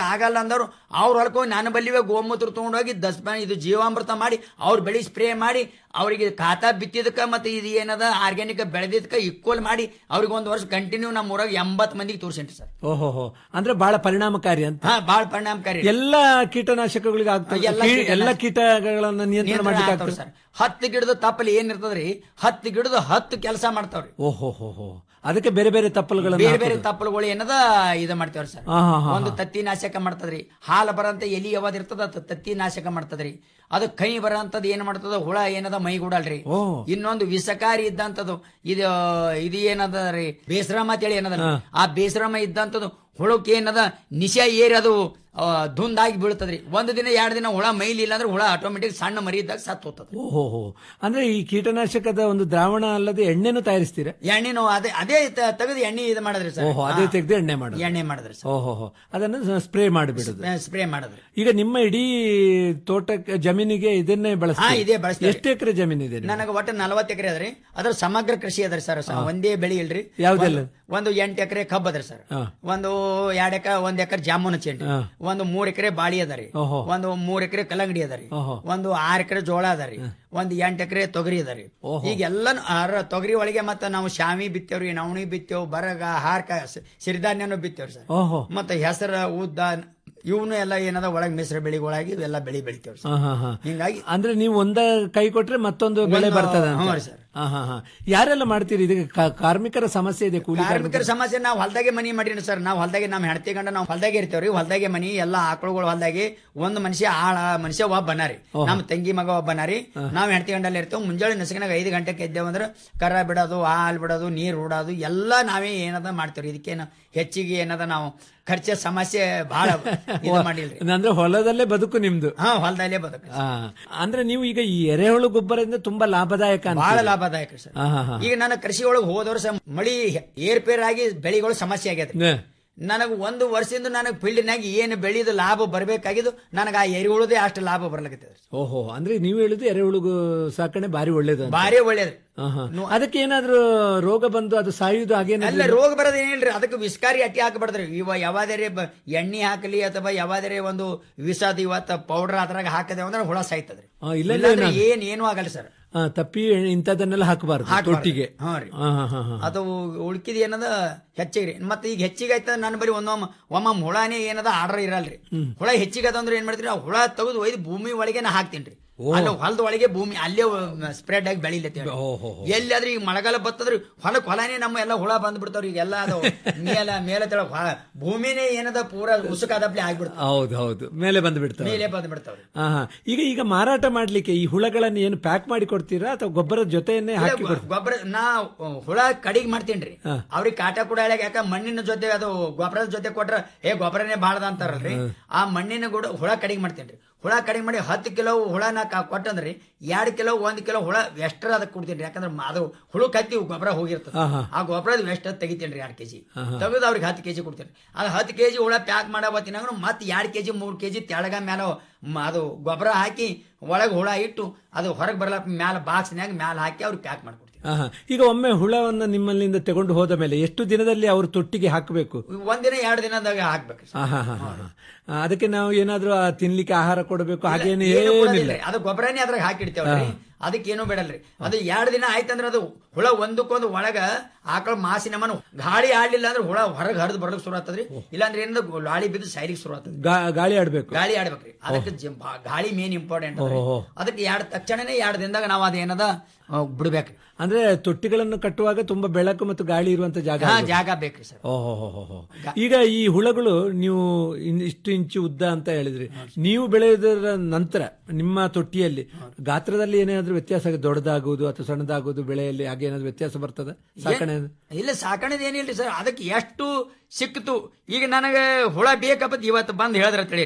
S10: ಆಗಲ್ಲ ಅಂದವ್ರು ಅವ್ರ ಹೊಲಕ್ಕೆ ಹೋಗಿ ನಾನು ಬಲ್ಲಿವೆ ಗೋಮೂತ್ರ ತಗೊಂಡೋಗಿ ದಸ್ಪ ಇದು ಜೀವಾಮೃತ ಮಾಡಿ ಅವ್ರ ಬೆಳಿ ಸ್ಪ್ರೇ ಮಾಡಿ ಅವರಿಗೆ ಖಾತಾ ಬಿತ್ತಿದಕ್ಕ ಮತ್ತೆ ಇದು ಏನದ ಆರ್ಗ್ಯಾನಿಕ್ ಬೆಳೆದಿದ್ಕ ಈಕ್ವಲ್ ಮಾಡಿ ಅವ್ರಿಗೆ ಒಂದು ವರ್ಷ ಕಂಟಿನ್ಯೂ ನಮ್ಮ ಊರಾಗ ಎಂಬತ್ತು ಮಂದಿಗೆ ತೋರಿಸೇನ್ರಿ ಸರ್
S9: ಓಹೋ ಅಂದ್ರೆ ಬಹಳ ಪರಿಣಾಮಕಾರಿ ಅಂತ
S10: ಹಾ ಬಾಳ ಪರಿಣಾಮಕಾರಿ
S9: ಎಲ್ಲ ಕೀಟನಾಶಕಗಳಿಗೆ ಆಗ್ತದೆ
S10: ಎಲ್ಲ
S9: ಕೀ-
S10: ಕೀಟನಾಶ-
S9: ಎಲ್ಲ ಕೀಟಗಳನ್ನ ನಿಯಂತ್ರಣ
S10: ನಿಯಂತ್ರಣ
S9: ಮಾಡ್ಲಿಕ್ಕೆ
S10: ಆಗ್ತಾವ್ರಿ
S9: ಆಗ್ತದೆ
S10: ಸರ್ ಹತ್ತು ಗಿಡದ ತಪ್ಪಲಿ ಏನ್ ಇರ್ತದ್ರಿ ಹತ್ತು ಗಿಡದ ಹತ್ತು ಕೆಲಸ ಮಾಡ್ತಾವ್ರಿ
S9: ಓಹೋ ಹೋ ಹೋ ಅದಕ್ಕೆ ಬೇರೆ ಬೇರೆ ತಪ್ಪಲುಗಳನ್ನ
S10: ಬೇರೆ ಬೇರೆ
S9: ಹಾಕೋದು.
S10: ತಪ್ಪಲುಗಳು ಏನದ ಇದು ಮಾಡ್ತೇವ್ರಿ ಸರ್
S9: ಆ, ಹಾ, ಹಾ,
S10: ಒಂದು
S9: ಹಾ.
S10: ತತ್ತಿ ನಾಶಕ ಮಾಡ್ತದ್ರಿ ಹಾಲು ಬರಂತ ಎಲಿ ಯಾವ್ದು ಇರ್ತದ ಅದ್ ತತ್ತಿ ನಾಶಕ ಮಾಡ್ತದ್ರಿ ಅದು ಕೈ ಬರಂತದ್ ಏನ್ ಮಾಡ್ತದ ಹುಳ ಏನದ ಮೈಗೂಡಲ್ರಿ ಇನ್ನೊಂದು ವಿಷಕಾರಿ ಇದ್ದಂತದ್ದು ಇದು ಇದು ಏನದ ರೀ ಬೇಸರಾಮ ಅಂತೇಳಿ ಏನದ ಆ ಬೇಸರಾಮ ಇದ್ದಂತದ್ದು ಹುಳಕ್ಕೆ ಏನದ ನಿಶ ಏರಿ ಅದು ಆ, ಧುಂದಾಗಿ ಬೀಳ್ತದ್ರಿ ಒಂದು ದಿನ ಎರಡು ದಿನ ಹುಳ ಮೈಲಿಲ್ಲ ಅಂದ್ರೆ ಹುಳ ಆಟೋಮೆಟಿಕ್ ಸಣ್ಣ ಮರಿ ಇದ್ದಾಗ ಸತ್ತು ಹೋಗ್ತದ
S9: ಓಹೋ ಹೋ ಅಂದ್ರೆ ಈ ಕೀಟನಾಶಕದ ಒಂದು ದ್ರಾವಣ ಅಲ್ಲದೆ ಎಣ್ಣೆನೂ ತಯಾರಿಸ್ತೀರಾ
S10: ಎಣ್ಣೆ ನಾವು ಅದೇ ಅದೇ ತ- ತೆಗೆದು ಎಣ್ಣೆ ಇದು ಮಾಡಿದ್ರಿ ಸರ್
S9: ಓಹೋ ಅದೇ
S10: ಹಾ.
S9: ತೆಗೆದು ಎಣ್ಣೆ ಮಾಡೋದು
S10: ಎಣ್ಣೆ ಮಾಡಿದ್ರಿ ಸರ್
S9: ಓಹೋ ಹೋ ಅದನ್ನು ಸ್ಪ್ರೇ ಮಾಡಿಬಿಡುದು
S10: ಸ್ಪ್ರೇ ಮಾಡಿದ್ರಿ
S9: ಈಗ ನಿಮ್ಮ ಇಡೀ ತೋಟಕ್ಕೆ ಜಮೀನಿಗೆ ಇದನ್ನೇ
S10: ಹಾ,
S9: ಬಳಸ್ತೀರಿ
S10: ಇದೇ ಬಳಸ್ತೀವಿ.
S9: ಎಷ್ಟು ಎಕರೆ ಜಮೀನಿದೆ ನಿಮ್ಗೆ?
S10: ನನಗೆ ಒಟ್ಟು ನಲವತ್ತು ಎಕರೆ ಅದ್ರಿ ಅದ್ರ ಸಮಗ್ರ ಕೃಷಿ ಅದ್ರಿ ಸರ್ ಸ- ಒಂದೇ ಬೆಳಿ ಇಲ್ರಿ
S9: ಯಾವ್ದೆಲ್ಲ?
S10: ಒಂದು- ಒಂದು ಎಂಟು ಎಕರೆ ಕಬ್ಬ್ ಅದ್ರಿ ಸರ್
S9: ಹಾ.
S10: ಒಂದು ಎರಡ್ ಎಕರೆ ಒಂದ್ ಎಕರೆ ಜಾಮೂನ್ ಚೆಂಡಿ
S9: ಹಾ.
S10: ಒಂದು ಮೂರ್ ಎಕರೆ ಬಾಳಿ ಅದರಿ
S9: ಓಹೋ.
S10: ಒಂದು ಮೂರ್ ಎಕರೆ ಕಲ್ಲಂಗಡಿ ಅದರಿ
S9: ಓಹೋ.
S10: ಒಂದು ಆರ್ ಎಕರೆ ಜೋಳ ಅದರಿ ಒಂದು ಎಂಟು ಎಕರೆ ತೊಗರಿ ಅದರಿ
S9: ಓಹೋ.
S10: ಈಗ ಎಲ್ಲಾನು ಆರ ತೊಗರಿ ಒಳಗೆ ಮತ್ತೆ ನಾವು ಶಾಮಿ ಬಿತ್ತೇವ್ರಿ ನವಣಿ ಬಿತ್ತೇವ್ ಬರಗ ಹಾರ್ಕ ಸ- ಸಿರಿಧಾನ್ಯನು ಬಿತ್ತೇವ್ರಿ ಸರ್
S9: ಓಹೋ
S10: ಮತ್ತೆ ಹೆಸರ ಉದ್ದ ಇವನು ಎಲ್ಲ ಏನದ ಒಳಗ್ ಮಿಶ್ರ ಬೆಳೆಗಳಾಗಿ ಇವೆಲ್ಲ ಬೆಳಿ ಬೆಳಿತೇವ್ರಿ
S9: ಹಾ, ಹಾ, ಹಾ.
S10: ಹಿಂಗಾಗಿ
S9: ಅಂದ್ರೆ ನೀವು ಒಂದ ಕೈ ಕೊಟ್ರೆ ಮತ್ತೊಂದು ಬೆಳೆ
S10: ಒಂದು-
S9: ಬರ್ತದ ಅಂತ.
S10: ಹ್ಞೂ ರೀ ಸರ್.
S9: ಹಾ, ಹಾ, ಹಾ. ಯಾರೆಲ್ಲ ಮಾಡ್ತೀರಿ ಇದಕ್ಕೆ ಕಾ- ಕಾರ್ಮಿಕರ ಸಮಸ್ಯೆ ಇದೆ ಕೂಲಿ
S10: ಕಾರ್ಮಿಕರ
S9: ಕಾರ್ಮಿಕರ
S10: ಸಮಸ್ಯೆ ನಾವು ಹೊಲ್ದಾಗೆ ಮನಿ ಮಾಡಿರಿ ಸರ್ ನಾವು ಹೊಲ್ದಾಗೆ ನಮ್ಮ ಹೆಂಡತಿ ಗಂಡ ನಾವು ಹೊಲ್ದಾಗೆ ಇರ್ತೇವ್ರಿ ಹೊಲ್ದಾಗೆ ಮನಿ ಎಲ್ಲ ಆಕಳುಗಳು ಹೊಲ್ದಾಗೆ ಒಂದು ಮನುಷ್ಯ ಆಳ ಮನುಷ್ಯ ಒಬ್ಬ ಬನಾರಿ ನಮ್ಮ ತಂಗಿ ಮಗ ಒಬ್ಬ ಬನಾರಿ ನಾವು ಹೆಂಡತಿ ಗಂಡಲ್ಲಿ ಇರ್ತೇವೆ ಮುಂಜಾನೆ ನಸಕಿನಾಗ ಐದು ಗಂಟೆಗೆ ಎದ್ದೇವು ಅಂದ್ರೆ ಕರ ಬಿಡೋದು ಹಾಲು ಬಿಡೋದು ನೀರು ಉಡೋದು ಎಲ್ಲ ನಾವೇ ಏನದ ಮಾಡ್ತೇವ್ರಿ ಇದಕ್ಕೇನು ಹೆಚ್ಚಿಗೆ ಏನದ ನಾವು ಖರ್ಚ ಸಮಸ್ಯೆ ಬಹಳ ಇದು ಮಾಡಿಲ್ರಿ
S9: ಅಂದ್ರೆ ಹೊಲದಲ್ಲೇ ಬದುಕು ನಿಮ್ದು
S10: ಹಾ ಹೊಲದಲ್ಲೇ ಬದುಕು
S9: ಆ, ಅಂದ್ರೆ ನೀವು ಈಗ ಈ ಎರೆಹುಳು ಗೊಬ್ಬರದಿಂದ ತುಂಬಾ ಲಾಭದಾಯಕ ಅಂತ
S10: ಬಹಳ ಲಾಭದಾಯಕ ಸರ್
S9: ಹಾ, ಹಾ, ಹಾ.
S10: ಈಗ ನನ್ನ ಕೃಷಿ ಒಳಗೆ ಹೋದ ವರ್ಷ ಮಳಿ ಏರ್ಪೇರ್ ಆಗಿ ಬೆಳೆಗಳು ಸಮಸ್ಯೆ ಆಗೈತೆ
S9: ನೆ.
S10: ನನಗೆ ಒಂದು ವರ್ಷದಿಂದ ನನಗೆ ಫೀಲ್ಡ್ನಾಗ ಏನು ಬೆಳೆದ ಲಾಭ ಬರಬೇಕಾಗಿದ್ದು ನನಗೆ ಆ ಎರಿಹುಳದೇ ಅಷ್ಟು ಲಾಭ ಬರ್ಲಕತ್ತದ
S9: ಓಹೋ ಅಂದ್ರೆ ನೀವು ಹೇಳಿದ್ದು ಎರೆಹುಳು ಸಾಕಣೆ ಬಾರಿ ಒಳ್ಳೇದು ಅಂತ.
S10: ಭಾರಿ ಒಳ್ಳೇದು
S9: ಹಾ, ಹಾ. ಅದಕ್ಕೆ ಏನಾದ್ರೂ ರೋಗ ಬಂದು ಅದು ಸಾಯುವುದು
S10: ಅಲ್ಲ
S9: ಹಾಗೇನಾದ್ರು
S10: ರೋಗ ಬರೋದು ಏನಿಲ್ರಿ ಅದಕ್ಕೆ ವಿಸ್ಕಾರಿ ಅಟ್ಟಿ ಹಾಕಬಾರ್ದ್ರಿ ಇವ ಯಾವಾದರೆ ಎಣ್ಣೆ ಹಾಕಲಿ ಅಥವಾ ಯಾವಾದರೆ ಒಂದು ವಿಷದ ಇವತ್ತ ಪೌಡರ್ ಅದ್ರಾಗ ಹಾಕದೆ ಅಂದ್ರೆ ಹುಳ ಸಾಯ್ತದ್ರಿ
S9: ಆ, ಇಲ್ಲಂದ್ರೆ
S10: ಇಲ್ಲಾಂದ್ರೆ
S9: ಏನಾಗ-
S10: ಏನ್ ಏನೂ ಆಗಲ್ಲ ಸರ್
S9: ಆ, ತಪ್ಪಿ ಇಂಥದನ್ನೆಲ್ಲ ಹಾಕಬಾರ್ದು
S10: ಹಾಕ್ಬಾರ್ದು.
S9: ತೊಟ್ಟಿಗೆ
S10: ಹಾ ರೀ.
S9: ಹಾ, ಹಾ, ಹಾ, ಹಾ.
S10: ಅದು ಉಳ್ಕಿದ ಏನದ ಹೆಚ್ಚಿಗೆ ರೀ ಮತ್ತೆ ಈಗ ಹೆಚ್ಚಿಗೆ ಆಯ್ತದ ನನ್ನ ಬರೀ ಒಂದೊಮ್ಮ ಒಮ್ಮೊಮ್ಮೆ ಹುಳನೇ ಏನದ ಆರ್ಡರ್ ಇರಲ್ರಿ ಹುಳ ಹೆಚ್ಚಿಗೆ ಅದಂದ್ರೆ ಏನ್ ಮಾಡ್ತೀರಿ ಆ ಹುಳ ತೆಗೆದು ಒಯ್ದು ಭೂಮಿ ಒಳಗೆ ನಾ ಹಾಕ್ತೀನಿ ಅಲ್ಲಿ ಹೊಲದ ಒಳಗೆ ಭೂಮಿ ಅಲ್ಲೇ ಸ್ಪ್ರೆಡ್ ಆಗಿ ಬೆಳಿಲತ್ತೇವೆ ಎಲ್ಲಿಯಾದ್ರೆ ಈಗ ಮಳೆಗಾಲ ಬತ್ತದ್ರಿ ಹೊಲಕ್ ಹೊಲನೇ ನಮ್ಮ ಎಲ್ಲ ಹುಳ ಬಂದ್ ಬಿಡ್ತಾವ್ರಿ ಈಗ ಎಲ್ಲ ಅದು ಮೇಲ ಮೇಲೆ ತೆಳಗ್ ಹೊಲ- ಭೂಮಿನೇ ಏನದ ಪೂರಾ ಉಸುಕಾದಪ್ಲೆ ಆಗ್ಬಿಡ್ತಾವ
S9: ಹೌದು ಹೌದು ಮೇಲೆ ಬಂದು ಬಿಡ್ತಾರೆ
S10: ಮೇಲೆ ಬಂದ್ ಬಿಡ್ತಾವ್ರಿ
S9: ಹಾ, ಹಾ. ಈಗ ಈಗ ಮಾರಾಟ ಮಾಡ್ಲಿಕ್ಕೆ ಈ ಹುಳಗಳನ್ನು ಏನು ಪ್ಯಾಕ್ ಮಾಡಿ ಕೊಡ್ತೀರಾ ಅಥವಾ ಗೊಬ್ಬರದ ಜೊತೆಯನ್ನೇ ಹಾಕಿ ಕೊಡ್ತೀರಾ
S10: ಗೊಬ್ಬರ ನಾ ಹುಳ ಕಡಿಗೆ ಮಾಡ್ತೇನ್ರಿ ಅವ್ರಿಗೆ ಕಾಟ ಕೂಡ ಹೇಳಕ್ ಯಾಕ ಮಣ್ಣಿನ ಜೊತೆ ಅದು ಗೊಬ್ಬರದ ಜೊತೆ ಕೊಟ್ರ ಏ ಗೊಬ್ಬರನೇ ಬಾಳದ ಅಂತಾರಲ್ರಿ ಆ ಮಣ್ಣಿನ ಕೂಡ ಹುಳ ಕಡಿಗೆ ಮಾಡ್ತೇನ್ರಿ ಹುಳ ಕಡಿಗೆ ಮಾಡಿ ಹತ್ತು ಕಿಲೋ ಹುಳ ನಾ ಕಾ- ಕೊಟ್ಟಂದ್ರಿ ಎರಡ್ ಕಿಲೋ ಒಂದ್ ಕಿಲೋ ಹುಳ ಎಷ್ಟ್ರ ಅದಕ್ಕೆ ಕೊಡ್ತೀನಿ ಯಾಕಂದ್ರೆ ಮ- ಅದು ಹುಳು ಕತ್ತಿ ಗೊಬ್ಬರ ಹೋಗಿರ್ತದೆ
S9: ಹಾ, ಹಾ.
S10: ಆ ಗೊಬ್ಬರದ ವೆಸ್ಟ್ ತೆಗಿತೇನ್ರಿ ಎರಡ್ ಕೆಜಿ ತೆಗೆದು ಅವ್ರಿಗೆ ಹತ್ತು ಕೆಜಿ ಕೊಡ್ತೇನೆ ಅದು ಹತ್ತು ಕೆಜಿ ಹುಳ ಪ್ಯಾಕ್ ಮಾಡಬತ್ತಿನಾಗ ಮತ್ತೆ ಎರಡ್ ಕೆಜಿ ಮೂರ್ ಕೆಜಿ ತೆಳಗ ಮ್ಯಾಲ ಮ- ಅದು ಗೊಬ್ಬರ ಹಾಕಿ ಒಳಗೆ ಹುಳ ಇಟ್ಟು ಅದು ಹೊರಗೆ ಬರಲಕ್ಕ ಮ್ಯಾಲ ಬಾಕ್ಸ್ನ್ಯಾಗ ಮ್ಯಾಲ ಹಾಕಿ ಅವ್ರಿಗೆ ಪ್ಯಾಕ್ ಮಾಡ್ಕೊಡ್ತೀನಿ
S9: ಹಾ, ಹಾ. ಈಗ ಒಮ್ಮೆ ಹುಳವನ್ನು ನಿಮ್ಮಲ್ಲಿಂದ ತಗೊಂಡು ಹೋದ ಮೇಲೆ ಎಷ್ಟು ದಿನದಲ್ಲಿ ಅವರು ತೊಟ್ಟಿಗೆ ಹಾಕಬೇಕು
S10: ಒಂದಿನ ಎರಡು ದಿನದಾಗ ಹಾಕ್ಬೇಕು
S9: ಹಾ, ಹಾ, ಹಾ, ಹಾ, ಹಾ. ಆ, ಅದಕ್ಕೆ ನಾವು ಏನಾದ್ರೂ ಆ ತಿನ್ಲಿಕ್ಕೆ ಆಹಾರ ಕೊಡಬೇಕು ಹಾಗೇನು
S10: ಏನು
S9: ಏನಿಲ್ಲ
S10: ಕೊಡೋದಿಲ್ರಿ. ಅದು ಗೊಬ್ಬರನೇ ಅದ್ರಾಗ ಹಾಕಿಡ್ತೇವ್ರಿ ಅದಕ್ಕೇನು ಬೇಡಲ್ರಿ ಅದು ಎರಡು ದಿನ ಆಯ್ತಂದ್ರೆ ಅದು ಹುಳ ಒಂದಕ್ಕೊಂದು ಒಳಗ ಆಕಳ ಮಾಸಿನ ಮನ ಗಾಳಿ ಆಡ್ಲಿಲ್ಲ ಅಂದ್ರೆ ಹುಳ ಹೊರಗೆ ಹರಿದು ಬರ್ಲಿಕ್ಕೆ ಶುರು ಆಗ್ತದ್ರಿ ಇಲ್ಲಾಂದ್ರೆ ಏನಂದ್ರೆ ಗಾಳಿ ಬಿದ್ದು ಸೈಲಿಗೆ ಶುರು ಆಗ್ತದೆ
S9: ಗಾ- ಗಾಳಿ ಆಡ್ಬೇಕು
S10: ಗಾಳಿ ಆಡ್ಬೇಕ್ರಿ ಅದಕ್ಕೆ ಜ- ಬಾ- ಗಾಳಿ ಮೇನ್ ಇಂಪಾರ್ಟೆಂಟ್
S9: ಓಹೋ.
S10: ಅದಕ್ಕೆ ಎರಡು ತಕ್ಷಣನೇ ಎರಡು ದಿನದಾಗ ನಾವು ಅದೇನದ ಆ, ಬಿಡ್ಬೇಕ್ರಿ
S9: ಅಂದ್ರೆ ತೊಟ್ಟಿಗಳನ್ನು ಕಟ್ಟುವಾಗ ತುಂಬಾ ಬೆಳಕು ಮತ್ತು ಗಾಳಿ ಇರುವಂತ ಜಾಗ
S10: ಹಾ
S9: ಆಗ್ಬೇಕು.
S10: ಜಾಗ ಬೇಕ್ರಿ ಸರ್
S9: ಓಹೋ ಈಗ ಈ ಹುಳಗಳು ನೀವು ಇನ್- ಇಷ್ಟು ಇಂಚು ಉದ್ದ ಅಂತ ಹೇಳಿದ್ರಿ ನೀವು ಬೆಳೆಯೋದರ ನಂತರ ನಿಮ್ಮ ತೊಟ್ಟಿಯಲ್ಲಿ ಗಾತ್ರದಲ್ಲಿ ಏನಾದ್ರೂ ವ್ಯತ್ಯಾಸ ಆಗುತ್ತೆ? ದೊಡ್ಡದಾಗುವುದು ಅಥವಾ ಸಣ್ಣದಾಗುವುದು ಬೆಳೆಯಲ್ಲಿ ಹಾಗೆ ಏನಾದ್ರು ವ್ಯತ್ಯಾಸ ಬರ್ತದೆ ಸಾಕಣೆ
S10: ಇಲ್ಲ ಸಾಕಣೆದು ಏನಿಲ್ರಿ ಸರ್ ಅದಕ್ಕೆ ಎಷ್ಟು ಸಿಕ್ತು ಈಗ ನನಗೆ ಹುಳ ಬೇಕಪ್ಪ ಇವತ್ತು ಬಂದು ಹೇಳಿದ್ರ ತಿಳಿರಿ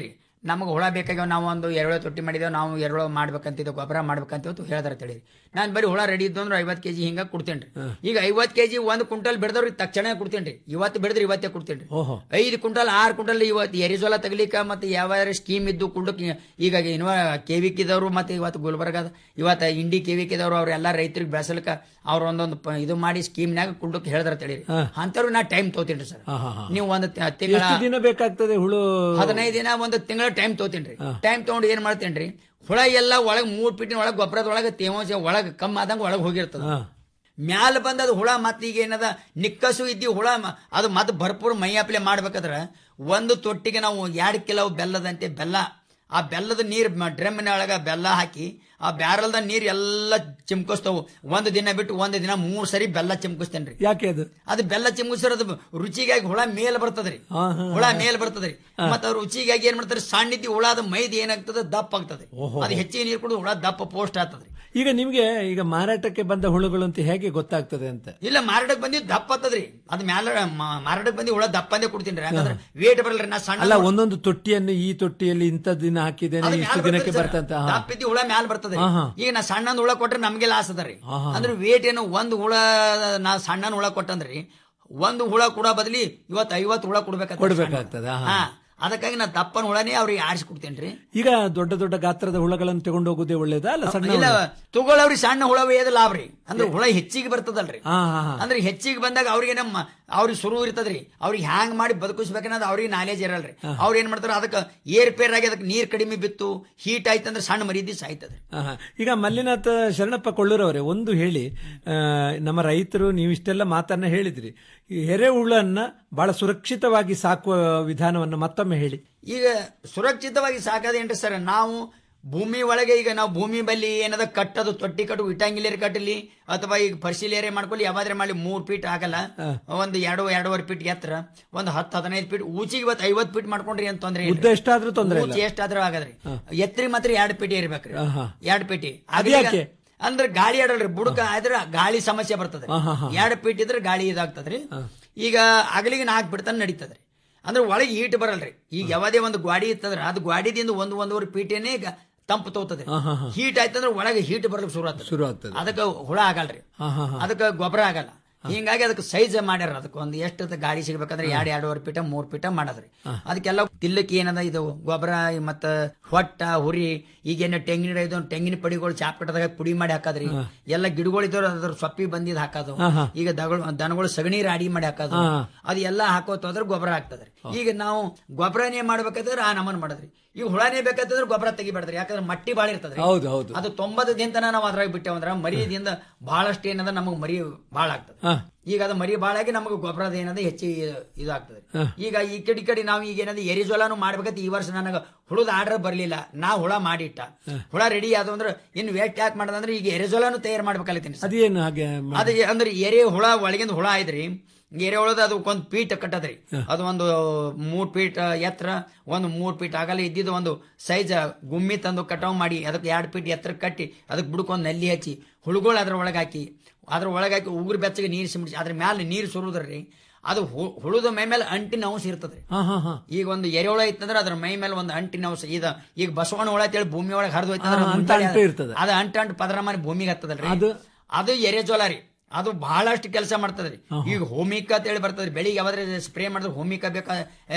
S10: ನಮಗೆ ಹುಳ ಬೇಕಾಗ್ಯಾವ ನಾವು ಒಂದು ಎರೆಹುಳ ತೊಟ್ಟಿ ಮಾಡಿದೇವು ನಾವು ಎರೆಹುಳ ಮಾಡ್ಬೇಕಂತಿದ್ದೆ ಗೊಬ್ಬರ ಮಾಡ್ಬೇಕಂತ ಹೇಳ್ದಾರ ತಳಿ ನಾನು ಬರೀ ಹುಳ ರೆಡಿ ಇದ್ದು ಅಂದ್ರೆ ಐವತ್ತು ಕೆಜಿ ಹಿಂಗ ಕೊಡ್ತೇನೆ ಈಗ ಐವತ್ತು ಕೆಜಿ ಒಂದು ಕ್ವಿಂಟಲ್ ಬೆಳೆದವ್ರಿಗೆ ತಕ್ಷಣ ಕೊಡ್ತೇನೆ ಇವತ್ತು ಬೆಳೆದ್ರೆ ಇವತ್ತೇ ಕೊಡ್ತೇನೆ
S9: ಓಹೋ
S10: ಐದು ಕ್ವಿಂಟಲ್ ಆರು ಕ್ವಿಂಟಲ್ ಇವತ್ತು ಎರಿಜೋಲ ತಗಲಿಕ ಮತ್ತೆ ಯಾವ ಸ್ಕೀಮ್ ಇದ್ದು ಕುಂಡಕ್ಕೆ ಈಗ ಇನ್ವ ಕೆವಿಕಿದವರು ಮತ್ತೆ ಇವತ್ತು ಗುಲ್ಬರ್ಗದ ಇವತ್ತು ಇಂಡಿ ಕೆವಿಕಿದವರು ಅವ್ರೆಲ್ಲ ರೈತರಿಗೆ ಬೆಳೆಸಲಿಕ್ಕೆ ಅವ್ರ ಒಂದೊಂದು ಪ- ಇದು ಮಾಡಿ ಸ್ಕೀಮ್ನಾಗ ಕುಂಡಕ್ಕೆ ಹೇಳ್ದಾರ ತಳಿ ಅಂತವ್ರು ನಾ ಟೈಮ್ ತಗೋತೀನಿ ಸರ್
S9: ಹಾ, ಹಾ, ಹಾ.
S10: ನೀವು ಒಂದು ತಿಂಗಳ
S9: ಎಷ್ಟು ದಿನ ಬೇಕಾಗ್ತದೆ ಹುಳು
S10: ಹದಿನೈದು ದಿನ ಒಂದು ತಿಂಗಳ ಟೈಮ್ ತಗೋತೀನಿ ಟೈಮ್ ತಗೊಂಡು ಏನ್ ಮಾಡ್ತೇನ್ರಿ ಹುಳ ಎಲ್ಲ ಒಳಗ್ ಮೂರ್ ಫೀಟಿನ ಒಳಗ್ ಗೊಬ್ಬರದ ಒಳಗೆ ತೇವಾಂಶ ಒಳಗ್ ಕಮ್ಮಿ ಆದಂಗ ಒಳಗ್ ಹೋಗಿರ್ತದ ಮ್ಯಾಲ ಬಂದ ಅದು ಹುಳ ಮತ್ತೆ ಈಗ ಏನದ ನಿಕ್ಕಸು ಇದ್ದಿ ಹುಳ ಮ- ಅದು ಮತ್ತೆ ಭರ್ಪೂರ್ ಮೈ ಅಪ್ಲೆ ಮಾಡ್ಬೇಕಾದ್ರ ಒಂದು ತೊಟ್ಟಿಗೆ ನಾವು ಎರಡು ಕಿಲೋ ಬೆಲ್ಲದಂತೆ ಬೆಲ್ಲ ಆ ಬೆಲ್ಲದ ನೀರ್ ಡ್ರಮ್ಮಿನ ಒಳಗ ಬೆಲ್ಲ ಹಾಕಿ ಆ ಬ್ಯಾರಲ್ದ ನೀರ್ ಎಲ್ಲ ಚಿಮ್ಕಿಸ್ತಾವು ಒಂದು ದಿನ ಬಿಟ್ಟು ಒಂದು ದಿನ ಮೂರ್ ಸರಿ ಬೆಲ್ಲ ಚಿಮ್ಕಿಸ್ತೇನ್ರಿ
S9: ಯಾಕೆ ಅದು
S10: ಅದು ಬೆಲ್ಲ ಚಿಮ್ಕಿಸಿರೋದು ರುಚಿಗಾಗಿ ಹುಳ ಮೇಲ್ ಬರ್ತದ್ರಿ
S9: ಹಾ, ಹಾ,
S10: ಹುಳ ಮೇಲ್ ಬರ್ತದ್ರಿ ಮತ್ತ ಅವ್ರ ರುಚಿಗಾಗಿ ಏನ್ ಮಾಡ್ತಾರೆ ಸಣ್ಣಿದ್ದಿ ಹುಳ ಅದು ಮೈದ್ ಏನಾಗ್ತದೆ ದಪ್ಪ ಆಗ್ತದೆ
S9: ಓಹೋ.
S10: ಅದು ಹೆಚ್ಚಿಗೆ ನೀರು ಕುಡಿದು ಹುಳ ದಪ್ಪ ಪೋಸ್ಟ್ ಆಗ್ತದ್ರಿ
S9: ಈಗ ನಿಮ್ಗೆ ಈಗ ಮಾರಾಟಕ್ಕೆ ಬಂದ ಹುಳುಗಳು ಅಂತ ಹೇಗೆ ಗೊತ್ತಾಗ್ತದೆ ಅಂತ
S10: ಇಲ್ಲ ಮಾರಾಟಕ್ಕೆ ಬಂದಿದ್ದು ದಪ್ಪ ಆಗ್ತದ್ರಿ ಅದ್ ಮ್ಯಾಲ ಮ- ಮಾರಾಟಕ್ಕೆ ಬಂದಿ ಹುಳ ದಪ್ಪ ಅಂದೇ ಕೊಡ್ತೀನಿ ಯಾಕಂದ್ರೆ ವೇಟ್ ಬರಲ್ರಿ ನಾ ಸಣ್ಣ
S9: ಅಲ್ಲ ಒಂದೊಂದು ತೊಟ್ಟಿಯನ್ನು ಈ ತೊಟ್ಟಿಯಲ್ಲಿ ಇಂಥ ದಿನ ಹಾಕಿದ್ದೇನೆ
S10: ಅದು
S9: ಇಷ್ಟು
S10: ಮ್ಯಾಲ್
S9: ದಿನಕ್ಕೆ
S10: ಬರ್ತದೆ
S9: ಬರ್ತಂತ
S10: ಸರ್. ದಪ್ಪ ಇದ್ದಿ ಹುಳ ಮ್ಯಾಲ ಬರ್ತದೆ
S9: ಹಾ, ಹಾ.
S10: ಈಗ ನಾ ಸಣ್ಣ ಹುಳ ಕೊಟ್ರೆ ನಮ್ಗೆ ಲಾಸ್ ಅದರಿ
S9: ಹಾ, ಹಾ.
S10: ಅಂದ್ರೆ ವೇಟ್ ಏನು ಒಂದು ಹುಳ ನಾ ಸಣ್ಣ ಹುಳ ಕೊಟ್ಟಂದ್ರಿ ಒಂದು ಹುಳ ಕೂಡ ಬದಲಿ ಇವತ್ತು ಐವತ್ತು ಹುಳ ಕೊಡ್ಬೇಕಾಗ್ತದೆ
S9: ಕೊಡ್ಬೇಕಾಗ್ತದೆ, ಹಾ.
S10: ಹಾ ಅದಕ್ಕಾಗಿ ನಾ ದಪ್ಪನ ಹುಳನೇ ಅವ್ರಿಗೆ ಆರಿಸಿ ಕೊಡ್ತೇನ್ರಿ
S9: ಈಗ ದೊಡ್ಡ ದೊಡ್ಡ ಗಾತ್ರದ ಹುಳುಗಳನ್ನು ತಗೊಂಡು ಹೋಗೋದೇ ಒಳ್ಳೇದಾ ಅಲ್ಲ ಸಣ್ಣ
S10: ಇಲ್ಲ
S9: ಹುಳ?
S10: ತಗೊಳ್ಳವ್ರಿ ಸಣ್ಣ ಹುಳ ಒಯ್ಯೋದು ಲಾಭ ರೀ ಅಂದ್ರೆ ಹುಳ ಹೆಚ್ಚಿಗೆ ಬರ್ತದಲ್ರಿ
S9: ಹಾ, ಹಾ, ಹಾ.
S10: ಅಂದ್ರೆ ಹೆಚ್ಚಿಗೆ ಬಂದಾಗ ಅವ್ರಿಗೆ ನಮ್ಮ ಅವ್ರಿಗೆ ಶುರು ಇರ್ತದ್ರಿ ಅವ್ರಿಗೆ ಹ್ಯಾಂಗ್ ಮಾಡಿ ಬದುಕಿಸ್ಬೇಕನ್ನೋದು ಅವ್ರಿಗೆ ನಾಲೇಜ್ ಇರಲ್ರಿ ಅವ್ರು ಏನ್ ಮಾಡ್ತಾರ ಅದಕ್ಕೆ ಏರ್ ಪೇರ್ ಆಗಿ ಅದಕ್ಕೆ ನೀರ್ ಕಡಿಮೆ ಬಿತ್ತು ಹೀಟ್ ಆಯ್ತಂದ್ರೆ ಸಣ್ಣ ಮರಿದಿ ಸಾಯ್ತದ್ರಿ
S9: ಆಹಾ. ಈಗ ಮಲ್ಲಿನಾಥ ಶರಣಪ್ಪ ಕೊಳ್ಳೂರವರೇ ಒಂದು ಹೇಳಿ ಆ, ನಮ್ಮ ರೈತರು ನೀವು ಇಷ್ಟೆಲ್ಲ ಮಾತನ್ನ ಹೇಳಿದ್ರಿ ಈ ಎರೆಹುಳನ್ನ ಬಹಳ ಸುರಕ್ಷಿತವಾಗಿ ಸಾಕುವ ವಿಧಾನವನ್ನು ಮತ್ತೊಮ್ಮೆ ಹೇಳಿ
S10: ಈಗ ಸುರಕ್ಷಿತವಾಗಿ ಸಾಕೋದೇನ್ರಿ ಸರ್ ನಾವು ಭೂಮಿ ಒಳಗೆ ಈಗ ನಾವು ಭೂಮಿ ಬಲ್ಲಿ ಏನದ ಕಟ್ಟದು ತೊಟ್ಟಿ ಕಟ್ಟು ಇಟ್ಟಂಗಿಲೇರಿ ಕಟ್ಟಲಿ ಅಥವಾ ಈಗ ಪರಿಶೀಲೇರೆ ಮಾಡ್ಕೊಳ್ಳಿ ಯಾವಾದ್ರೆ ಮಾಡಿ ಮೂರ್ ಫೀಟ್ ಆಗಲ್ಲ ಒಂದು ಎರಡು ಎರಡೂವರೆ ಫೀಟ್ ಎತ್ತರ ಒಂದು ಹತ್ತು ಹದಿನೈದು ಫೀಟ್ ಊಚಿಗೆ ಇವತ್ತು ಐವತ್ತು ಫೀಟ್ ಮಾಡ್ಕೊಂಡ್ರಿ ಅಂತ ತೊಂದ್ರೆ
S9: ಉದ್ದ ಎಷ್ಟಾದ್ರೂ ತೊಂದ್ರೆ ಇಲ್ಲ.
S10: ಊಚಿ ಎಷ್ಟಾದ್ರೂ ಆಗದ್ರಿ ಎತ್ತರಿ ಮಾತ್ರ ಎರಡು ಪೇಟಿ ಇರ್ಬೇಕ್ರಿ
S9: ಆಹಾ.
S10: ಎರಡು ಪೇಟಿ
S9: ಅದು ಯಾಕೆ?
S10: ಅಂದ್ರೆ ಗಾಳಿ ಆಡಲ್ರಿ ಬುಡಕ ಆದ್ರೆ ಗಾಳಿ ಸಮಸ್ಯೆ ಬರ್ತದೆ
S9: ಆಹಾ, ಹಾ.
S10: ಎರಡು ಫೀಟ್ ಇದ್ರೆ ಗಾಳಿ ಇದಾಗ್ತದ್ರಿ ಈಗ ಅಗಲಿಗೆ ನಾಲ್ಕು ಬಿಡ್ತಾನೆ ನಡೀತದ್ರಿ ಅಂದ್ರೆ ಒಳಗೆ ಹೀಟ್ ಬರಲ್ರಿ ಈಗ ಯಾವುದೇ ಒಂದು ಗ್ವಾಡಿ ಇತ್ತಂದ್ರೆ ಅದು ಗ್ವಾಡಿದಿಂದ ಒಂದು ಒಂದೂವರೆ ಫೀಟೇನೆ ಈಗ ತಂಪು ತೋತದೆ
S9: ಆಹಾ, ಹಾ.
S10: ಹೀಟ್ ಆಯ್ತಂದ್ರೆ ಒಳಗೆ ಹೀಟ್ ಬರ್ಲಿಕ್ಕೆ ಶುರು ಆಗ್ತದೆ
S9: ಶುರು ಆಗ್ತದೆ
S10: ಅದಕ್ಕೆ ಹುಳ ಆಗಲ್ರಿ
S9: ಆಹಾ, ಹಾ.
S10: ಅದಕ್ಕೆ ಗೊಬ್ಬರ ಆಗಲ್ಲ ಹಿಂಗಾಗಿ ಅದಕ್ಕೆ ಸೈಜ್ ಮಾಡ್ಯಾರ ಅದಕ್ಕೆ ಒಂದು ಎಷ್ಟು ಗಾಡಿ ಸಿಗ್ಬೇಕಂದ್ರೆ ಎರಡು ಎರಡೂವರೆ ಫೀಟ ಮೂರ್ ಫೀಟ ಮಾಡದ್ರಿ ಅದಕ್ಕೆಲ್ಲ ತಿಲ್ಲಕ್ಕೆ ಏನದ ಇದು ಗೊಬ್ಬರ ಮತ್ತ ಹೊಟ್ಟ ಹುರಿ ಈಗೇನ ತೆಂಗಿನ ಇದು ತೆಂಗಿನ ಪಡಿಗಳು ಚಾಪ್ ಕಟ್ಟದಾಗ ಪುಡಿ ಮಾಡಿ ಹಾಕದ್ರಿ ಎಲ್ಲ ಗಿಡಗಳು ಇದ್ದವ್ರು ಅದ್ರ ಸೊಪ್ಪಿ ಬಂದಿದ್ ಹಾಕೋದು
S9: ಆಹಾ.
S10: ಈಗ ದಗಳು ದನಗಳು ಸಗಣಿ ರಾಡಿ ಮಾಡಿ ಹಾಕೋದು
S9: ಆಹಾ.
S10: ಅದು ಎಲ್ಲ ಹಾಕೋತ ಹೋದ್ರೆ ಗೊಬ್ಬರ ಆಗ್ತದ್ರಿ ಈಗ ನಾವು ಗೊಬ್ಬರನೇ ಮಾಡ್ಬೇಕಾದ್ರೆ ಆ ನಮನ್ ಮಾಡದ್ರಿ ಈಗ ಹುಳನೇ ಬೇಕಾದ್ರೆ ಗೊಬ್ಬರ ತೆಗಿಬೇಡ್ರಿ ಯಾಕಂದ್ರೆ ಮಟ್ಟಿ ಬಾಳ ಇರ್ತದ್ರಿ
S9: ಹೌದು ಹೌದು
S10: ಅದು ತೊಂಬತ್ತು ದಿನ ನಾವು ಅದ್ರಾಗ ಬಿಟ್ಟೇವಂದ್ರ ಮರಿದಿಂದ ಬಹಳಷ್ಟು ಏನದ ನಮಗ್ ಮರಿ ಬಾಳ ಆಗ್ತದೆ
S9: ಹಾ.
S10: ಈಗ ಅದು ಮರಿ ಬಾಳಾಗಿ ನಮಗೆ ಗೊಬ್ಬರದ ಏನದ ಹೆಚ್ಚಿಗೆ ಇದಾಗ್ತದೆ
S9: ಹಾ.
S10: ಈಗ ಈ ಕಡೆ ಈ ಕಡೆ ನಾವು ಈಗ ಏನದ ಎರಿಜೋಲಾನು ಮಾಡ್ಬೇಕಂತ ಈ ವರ್ಷ ನನಗೆ ಹುಳದ ಆರ್ಡರ್ ಬರ್ಲಿಲ್ಲ ನಾ ಹುಳ ಮಾಡಿಟ್ಟ ಹುಳ ರೆಡಿ ಆದ ಅಂದ್ರೆ ಇನ್ನು ವೇಟ್ ಯಾಕೆ ಮಾಡದಂದ್ರೆ ಈಗ ಎರೆಜೋಲಾನು ತಯಾರು ಮಾಡ್ಬೇಕಲ್ಲತ್ತೀನಿ
S9: ಅದೇನು ಹಾಗೆ ಮಾ-
S10: ಅದ ಅಂದ್ರೆ ಎರೆ ಹುಳ ಒಳಗಿಂದ ಹುಳ ಆಯ್ದ್ರಿ ಎರೆ ಹುಳದ ಅದು ಒಂದು ಪೀಟ್ ಕಟ್ಟದ್ರಿ ಅದು ಒಂದು ಮೂರ್ ಫೀಟ್ ಎತ್ತರ ಒಂದು ಮೂರ್ ಫೀಟ್ ಆಗಲ್ಲ ಇದ್ದಿದ್ದು ಒಂದು ಸೈಜ್ ಗುಮ್ಮಿ ತಂದು ಕಟಾವ್ ಮಾಡಿ ಅದಕ್ಕೆ ಎರಡು ಫೀಟ್ ಎತ್ತರ ಕಟ್ಟಿ ಅದಕ್ಕೆ ಬುಡಕೊಂದು ನಲ್ಲಿ ಹಚ್ಚಿ ಹುಳುಗಳು ಅದ್ರ ಒಳಗೆ ಹಾಕಿ ಅದ್ರ ಒಳಗೆ ಹಾಕಿ ಉಗುರು ಬೆಚ್ಚಗೆ ನೀರು ಸಿಂಪಡಿಸಿ ಅದ್ರ ಮ್ಯಾಲೆ ನೀರು ಸುರುದ್ರಿ ಅದು ಹು- ಹುಳುದ ಮೈ ಮೇಲೆ ಅಂಟಿನ ಅಂಶ ಇರ್ತದ್ರಿ
S9: ಹಾ ಹಾ ಹಾ
S10: ಈಗ ಒಂದು ಎರೆಹುಳ ಇತ್ತಂದ್ರೆ ಅದ್ರ ಮೈ ಮೇಲೆ ಒಂದು ಅಂಟಿನ ಅಂಶ ಈಗ ಈಗ ಬಸವಣ್ಣ ಹುಳ ಅಂತೇಳಿ ಭೂಮಿ ಒಳಗೆ ಹರಿದು ಹೋಯ್ತಂದ್ರೆ
S9: ಹಾ,
S10: ಅದ್
S9: ಅಂತ
S10: ಮುಂದೆ
S9: ಅಂಟು ಇರ್ತದೆ.
S10: ಅದು ಅಂಟು ಅಂಟು ಪದರ ಮಾಡಿ ಭೂಮಿಗೆ ಹತ್ತದಲ್ರಿ
S9: ಅದು
S10: ಅದು ಎರೆಜೋಲ ರೀ ಅದು ಬಹಳಷ್ಟು ಕೆಲಸ ಮಾಡ್ತದ್ರಿ ಈಗ ಹೋಮಿಕ ಅಂತ ಹೇಳಿ ಬರ್ತದ್ರಿ ಬೆಳಿಗ್ಗೆ ಯಾವ್ದಾದ್ರೆ ಸ್ಪ್ರೇ ಮಾಡಿದ್ರೆ ಹೋಮಿಕ ಬೇಕಾ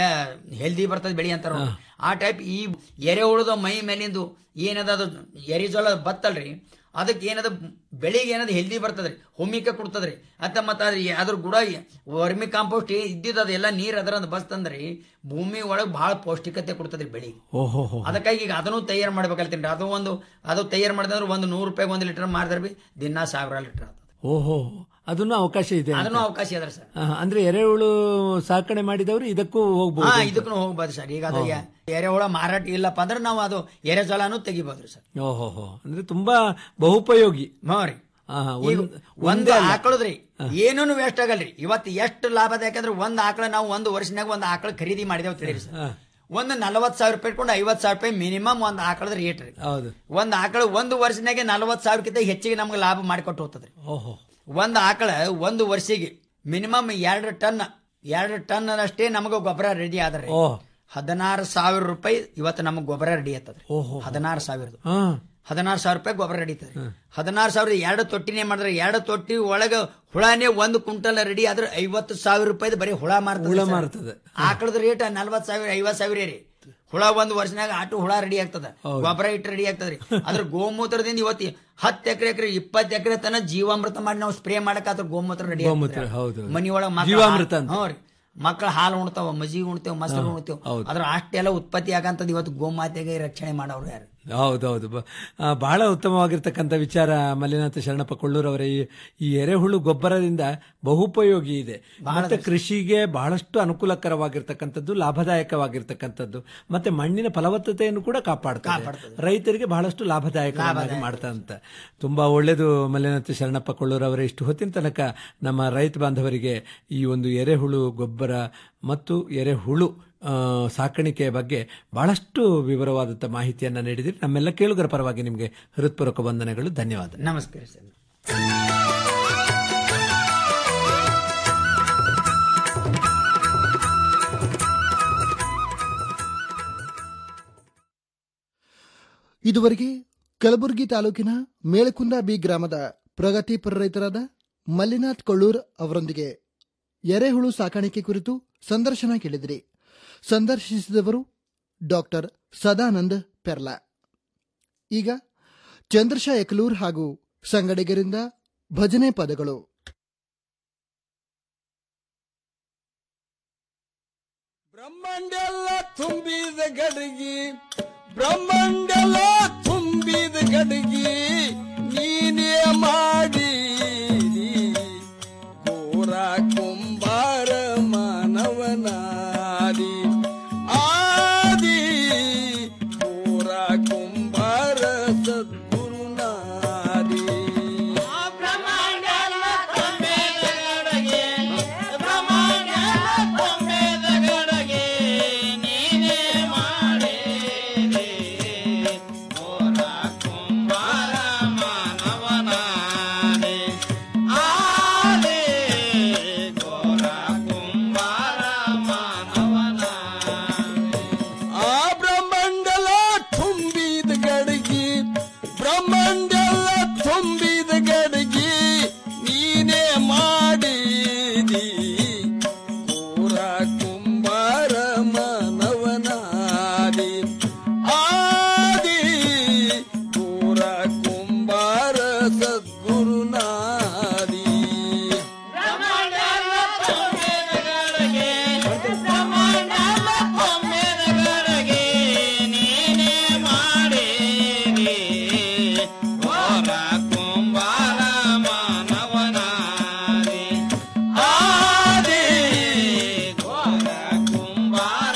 S10: ಹೆಲ್ದಿ ಬರ್ತದೆ ಬೆಳಿ ಅಂತಾರ ಅವ್ರು. ಆ ಟೈಪ್ ಈ ಎರೆಹುಳದ ಮೈ ಮೇಲಿಂದು ಏನದ ಅದು ಎರೆಜೋಲ ಬತ್ತಲ್ರಿ ಅದಕ್ಕೆ ಏನದ ಬೆಳಿಗ್ಗೆ ಏನದ ಹೆಲ್ದಿ ಬರ್ತದ್ರಿ ಹೋಮಿಕ ಕೊಡ್ತದ್ರಿ ಅತ್ತ ಮತ್ತ ಅದ್ರ ಅದ್ರ ಗುಡ ವರ್ಮಿ ಕಾಂಪೋಸ್ಟ್ ಇದ್ದಿದ್ದು ಅದೆಲ್ಲ ನೀರ್ ಅದರ ಬಸ್ತಂದ್ರಿ ಭೂಮಿ ಒಳಗ್ ಬಹಳ ಪೌಷ್ಟಿಕತೆ ಕೊಡ್ತದ್ರಿ ಬೆಳಿ
S9: ಓಹೋ ಹೋ
S10: ಅದಕ್ಕಾಗಿ ಈಗ ಅದನ್ನು ತಯಾರು ಮಾಡ್ಬೇಕಲ್ತೀನಿ ಅದು ಒಂದು ಅದು ತಯಾರು ಮಾಡಿದ್ರೆ ಒಂದು ನೂರು ರೂಪಾಯಿ ಒಂದು ಲೀಟರ್ ಮಾರಿದ್ರೆ ಬಿ ದಿನ ಸಾವಿರ ಲೀಟರ್ ಆಗ್ತದೆ
S9: ಓಹೋ ಅದನ್ನು ಅವಕಾಶ ಇದೆ ಅಂತ.
S10: ಅದನ್ನು ಅವಕಾಶ ಅದ ಸರ್
S9: ಆಹಾ, ಅಂದ್ರೆ ಎರೆಹುಳು ಸಾಕಣೆ ಮಾಡಿದವರು ಇದಕ್ಕೂ
S10: ಹಾ
S9: ಹೋಗ್ಬೋದು
S10: ಇದಕ್ಕೂ ಹೋಗ್ಬೋದು ಸರ್ ಈಗ ಅದು ಎ- ಎರೆಹುಳ ಮಾರಾಟ ಇಲ್ಲಪ್ಪ ಅಂದ್ರೆ ನಾವು ಅದು ಎರೆಜಲಾನು ತೆಗಿಬೋದ್ರಿ ಸರ್
S9: ಓಹೋ ಹೋ ಅಂದ್ರೆ ತುಂಬಾ ಬಹುಪಯೋಗಿ
S10: ಹ್ಞೂ ರೀ
S9: ಆಹಾ,
S10: ಈಗ
S9: ಒಂದ್-
S10: ಒಂದು
S9: ಒಂದೇ ಅಲ್ಲ.
S10: ಆಕಳದ್ರಿ ಏನೂ ವೇಸ್ಟ್ ಆಗಲ್ರಿ ಇವತ್ತು ಎಷ್ಟು ಲಾಭ ಅದ ಯಾಕಂದ್ರೆ ಒಂದ್ ಆಕಳ ನಾವು ಒಂದು ವರ್ಷನಾಗ ಒಂದು ಆಕಳ ಖರೀದಿ ಮಾಡಿದೇವ್ ತಿಳಿರಿ ಸರ್
S9: ಹಾ,
S10: ಒಂದು ನಲವತ್ತು ಸಾವಿರ ರೂಪಾಯಿ ಇಟ್ಕೊಂಡು ಐವತ್ತು ಸಾವಿರ ರೂಪಾಯಿ ಮಿನಿಮಮ್ ಒಂದು ಆಕಳದ ರೇಟ್ ರೀ
S9: ಹೌದು
S10: ಒಂದು ಆಕಳ ಒಂದು ವರ್ಷನಾಗೆ ನಲವತ್ತು ಸಾವಿರಕ್ಕಿಂತ ಹೆಚ್ಚಿಗೆ ನಮ್ಗೆ ಲಾಭ ಮಾಡಿಕೊಟ್ಟು ಹೋಗ್ತದ್ರಿ
S9: ಓಹೋ
S10: ಒಂದು ಆಕಳ ಒಂದು ವರ್ಷಿಗೆ ಮಿನಿಮಮ್ ಎರಡು ಟನ್ ಎರಡು ಟನ್ ಅಷ್ಟೇ ನಮಗೆ ಗೊಬ್ಬರ ರೆಡಿ ಆದ್ರೆ
S9: ಓ
S10: ಹದಿನಾರು ಸಾವಿರ ರೂಪಾಯಿ ಇವತ್ತು ನಮಗೆ ಗೊಬ್ಬರ ರೆಡಿ ಆಗ್ತದ್ರಿ ಹದಿನಾರು ಸಾವಿರದ
S9: ಹಾ
S10: ಹದಿನಾರು ಸಾವಿರ ರೂಪಾಯಿ ಗೊಬ್ಬರ ರೆಡಿ ಆಗ್ತದೆ ಹದಿನಾರು ಸಾವಿರದ ಎರಡು ತೊಟ್ಟಿನೇ ಮಾಡಿದ್ರೆ ಎರಡು ತೊಟ್ಟಿ ಒಳಗ ಹುಳನೇ ಒಂದು ಕ್ವಿಂಟಲ್ ರೆಡಿ ಆದ್ರೆ ಐವತ್ತು ಸಾವಿರ ರೂಪಾಯಿ ಬರೀ ಹುಳ ಮಾರ್ತದೆ
S9: ಹುಳ
S10: ಸರ್.
S9: ಮಾರ್ತದೆ.
S10: ಆಕಳದ ರೇಟ್ ನಲ್ವತ್ತು ಸಾವಿರ ಐವತ್ತು ಸಾವಿರ ರೀ ಹುಳ ಒಂದ್ ವರ್ಷನಾಗ ಆಟು ಹುಳ ರೆಡಿ ಆಗ್ತದ
S9: ಹೌದು.
S10: ಗೊಬ್ಬರ ಇಟ್ಟು ರೆಡಿ ಆಗ್ತದ್ರಿ ಅದ್ರ ಗೋಮೂತ್ರದಿಂದ ಇವತ್ತು ಹತ್ತು ಎಕರೆ ಎಕರೆ ಇಪ್ಪತ್ತು ಎಕರೆ ತನ ಜೀವಾಮೃತ ಮಾಡಿ ನಾವು ಸ್ಪ್ರೇ ಮಾಡಕ್ ಅದ್ರ ಗೋಮೂತ್ರ ರೆಡಿ
S9: ಗೋಮೂತ್ರ, ಹೌದು.
S10: ಮನಿ ಒಳಗ
S9: ಜೀವಾಮೃತ ಅಂತ.
S10: ಹ್ಞೂ ರೀ ಮಕ್ಕಳ ಹಾಲು ಉಣ್ತಾವ ಮಜ್ಜಿಗೆ ಉಣ್ತೇವ್ ಮೊಸರು
S9: ಹಾ,
S10: ಉಣ್ತೇವ್
S9: ಹೌದು.
S10: ಅದ್ರ ಅಷ್ಟೆಲ್ಲ ಉತ್ಪತ್ತಿ ಆಗಂತದ್ ಇವತ್ತು ಗೋಮಾತೆಗೆ ರಕ್ಷಣೆ ಮಾಡೋರು ಯಾರು
S9: ಹೌದೌದು ಬ- ಆ, ಬಹಳ ಉತ್ತಮವಾಗಿರ್ತಕ್ಕಂಥ ವಿಚಾರ ಮಲ್ಲಿನಾಥ ಶರಣಪ್ಪ ಕೊಳ್ಳೂರವರ ಈ ಈ ಎರೆಹುಳು ಗೊಬ್ಬರದಿಂದ ಬಹುಪಯೋಗಿ ಇದೆ ಮತ್ತೆ ಕೃಷಿಗೆ ಬಹಳಷ್ಟು ಅನುಕೂಲಕರವಾಗಿರ್ತಕ್ಕಂಥದ್ದು ಲಾಭದಾಯಕವಾಗಿರ್ತಕ್ಕಂಥದ್ದು ಮತ್ತೆ ಮಣ್ಣಿನ ಫಲವತ್ತತೆಯನ್ನು ಕೂಡ ಕಾಪಾಡ್ತದೆ ರೈತರಿಗೆ ಬಹಳಷ್ಟು ಲಾಭದಾಯಕವಾಗಿ ಮಾಡ್ತಾ ಅಂತ ತುಂಬಾ ಒಳ್ಳೆಯದು ಮಲ್ಲಿನಾಥ ಶರಣಪ್ಪ ಕೊಳ್ಳೂರವರ ಇಷ್ಟು ಹೊತ್ತಿನ ತನಕ ನಮ್ಮ ರೈತ ಬಾಂಧವರಿಗೆ ಈ ಒಂದು ಎರೆಹುಳು ಗೊಬ್ಬರ ಮತ್ತು ಎರೆಹುಳು ಆ, ಸಾಕಾಣಿಕೆಯ ಬಗ್ಗೆ ಬಹಳಷ್ಟು ವಿವರವಾದಂಥ ಮಾಹಿತಿಯನ್ನು ನೀಡಿದಿರಿ ನಮ್ಮೆಲ್ಲ ಕೇಳುಗರ ಪರವಾಗಿ ನಿಮಗೆ ಹೃತ್ಪೂರ್ವಕ ವಂದನೆಗಳು ಧನ್ಯವಾದ
S10: ನಮಸ್ಕಾರ ಸರ್
S1: ಇದುವರೆಗೆ ಕಲಬುರಗಿ ತಾಲೂಕಿನ ಮೇಳಕುಂದ ಬಿ ಗ್ರಾಮದ ಪ್ರಗತಿಪರ ರೈತರಾದ ಮಲ್ಲಿನಾಥ್ ಕೊಳ್ಳೂರ್ ಅವರೊಂದಿಗೆ ಎರೆಹುಳು ಸಾಕಾಣಿಕೆ ಕುರಿತು ಸಂದರ್ಶನ ಕೇಳಿದಿರಿ ಸಂದರ್ಶಿಸಿದವರು ಡಾಕ್ಟರ್ ಸದಾನಂದ್ ಪೆರ್ಲಾ ಈಗ ಚಂದ್ರಶಾ ಎಕಲೂರ್ ಹಾಗೂ ಸಂಗಡಿಗರಿಂದ ಭಜನೆ ಪದಗಳು
S11: ಬ್ರಹ್ಮಾಂಡೆಲ್ಲ ತುಂಬಿದ ಗಡಗಿ ಬ್ರಹ್ಮಾಂಡೆಲ್ಲ ತುಂಬಿದ ಗಡಗಿ ನೀನೇ ಮಾಡಿ ಗೋರ ಕುಂಬಾರ ಮಾನವನಾದಿ ಆದಿ ಗೋರ ಕುಂಬಾರ ಸದ್ಗುರುನಾದಿ ಬ್ರಹ್ಮಾಂಡೆಲ್ಲ ತುಂಬಿದ ಗಡಗಿ ಬ್ರಹ್ಮಾಂಡೆಲ್ಲ ತುಂಬಿದ ಗಡಗಿ ನೀನೇ ಮಾಡಿದೆ ಗೋರ ಕುಂಬಾರ ಮಾನವನಾದೆ ಆದೆ ಗೋರ ಕುಂಬಾರ ಮಾನವನಾದೆ ಆ ಬ್ರಹ್ಮಾಂಡಲ ತುಂಬಿದ ಗಡಗಿ ಬ್ರಹ್ಮಾಂಡಲ ತುಂಬಿದ ಗಡಗಿ ನೀನೇ ಮಾಡಿದಿ ಕೂರ ಕುಂಬಾರ ಮಾನವನಾದಿ ಆದಿ ಕೂರ ಕುಂಬಾರ ಸದ್ಗುರುನಾದಿ ಬ್ರಹ್ಮಾಂಡಲ ತುಂಬಿದ ಗಡಗಿ ಬ್ರಹ್ಮಾಂಡಲ ತುಂಬಿದ ಗಡಗಿ ನೀನೇ ಮಾಡಿದಿ ಗೋರ ಕುಂಬಾರ ಮಾನವನಾದಿ ಆದಿ ಗೋರ ಕುಂಬಾರ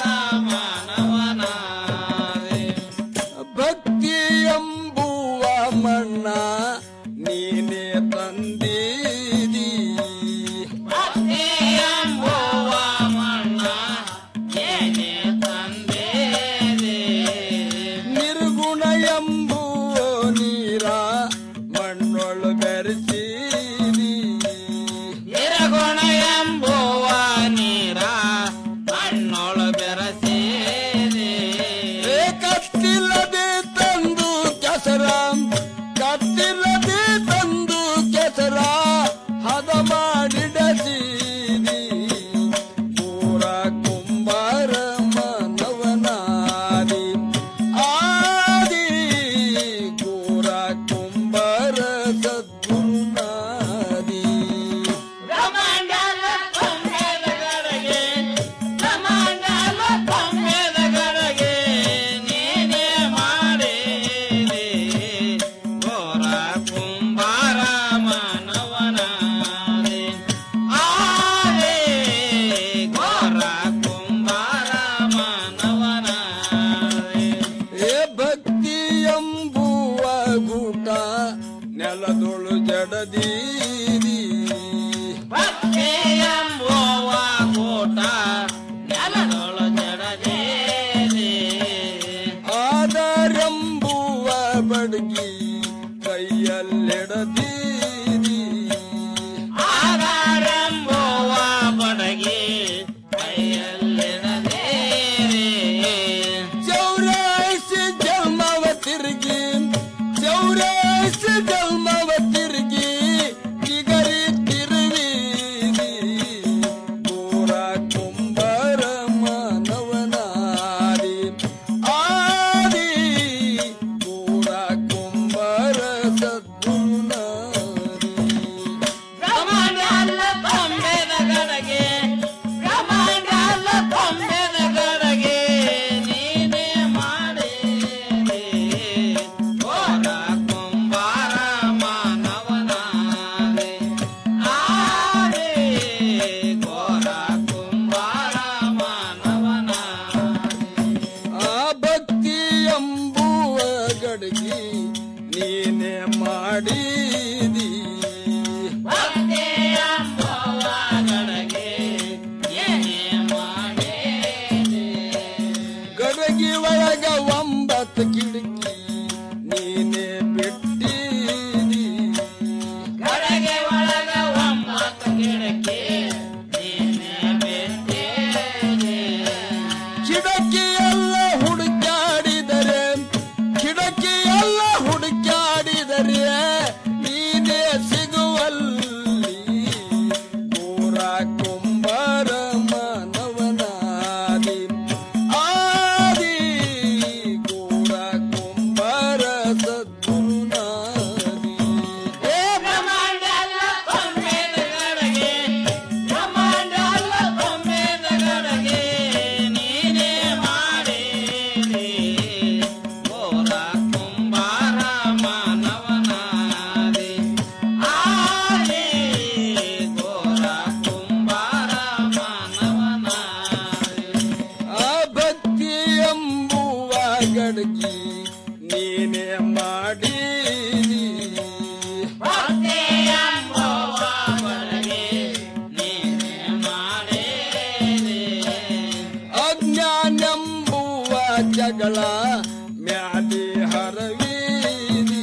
S11: ಮಾನವನಾದಿ ಭಕ್ತಿ ಎಂಬುವ ಮಣ್ಣ ನೀನೇ ತಂದೀದಿ ಭಕ್ತಿ ಎಂಬುವ ಮಣ್ಣ ನೀನೇ ತಂದೇದಿ ನಿರ್ಗುಣ ಎಂಬುವ ನೀರ ಮಣ್ಣೊಳು ಬೆರೆಸೀದಿ ನಿರ್ಗುಣ ಎಂಬುವ ನೀರ ಮಣ್ಣೊಳು ಬೆರೆಸೀದಿ ಕತ್ತಿಲ್ಲದೆ ತಂದು ಕೆಸರ ಕತ್ತಿಲ್ಲದೆ ತಂದು ಕೆಸರ ಹದ ಮಾಡಿಡಸೀದಿ ಪೂರ ಕುಂಬಾರ ಮಾನವನಾದಿ ಆದಿ ಗೋರ ಕುಂಬಾರ ಸದ್ಗುರುನಾದಿ ಬ್ರಹ್ಮಾಂಡಲ ತುಂಬಿದ ಗಡಗೆ ಬ್ರಹ್ಮಾಂಡಲ ತುಂಬಿದ ಗಡಗೆ ನೀನೇ ಮಾಡಿದೆ ಗೋರ ಕುಂಬಾರ ಮಾನವನಾದೆ ಆದೆ ಗೋರ ಕುಂಬಾರ ಮಾನವನಾದೆ ಏ ಭಕ್ತಿ ಎಂಬುವ ಗೂಟ ನೆಲದೊಳು ಜಡದೀರಿ ಭಕ್ತಿ ಎಂಬುವ ಗೂಟ ನೆಲದೊಳು ಜಡದೀರಿ ಆದರೆಂಬುವ ಬಡಗಿ ಕೈಯಲ್ಲಿಡದೀರಿ ಆದರೆಂಬುವ ಬಡಗಿ ಕೈಯಲ್ಲಿಡದೀರಿ ಬಡಗಿ ನೀನೇ ಮಾಡಿ ಅಜ್ಞಾನೆಂಬುವ ಜಗಳ ಮ್ಯಾಲೆ ಹರವೀರಿ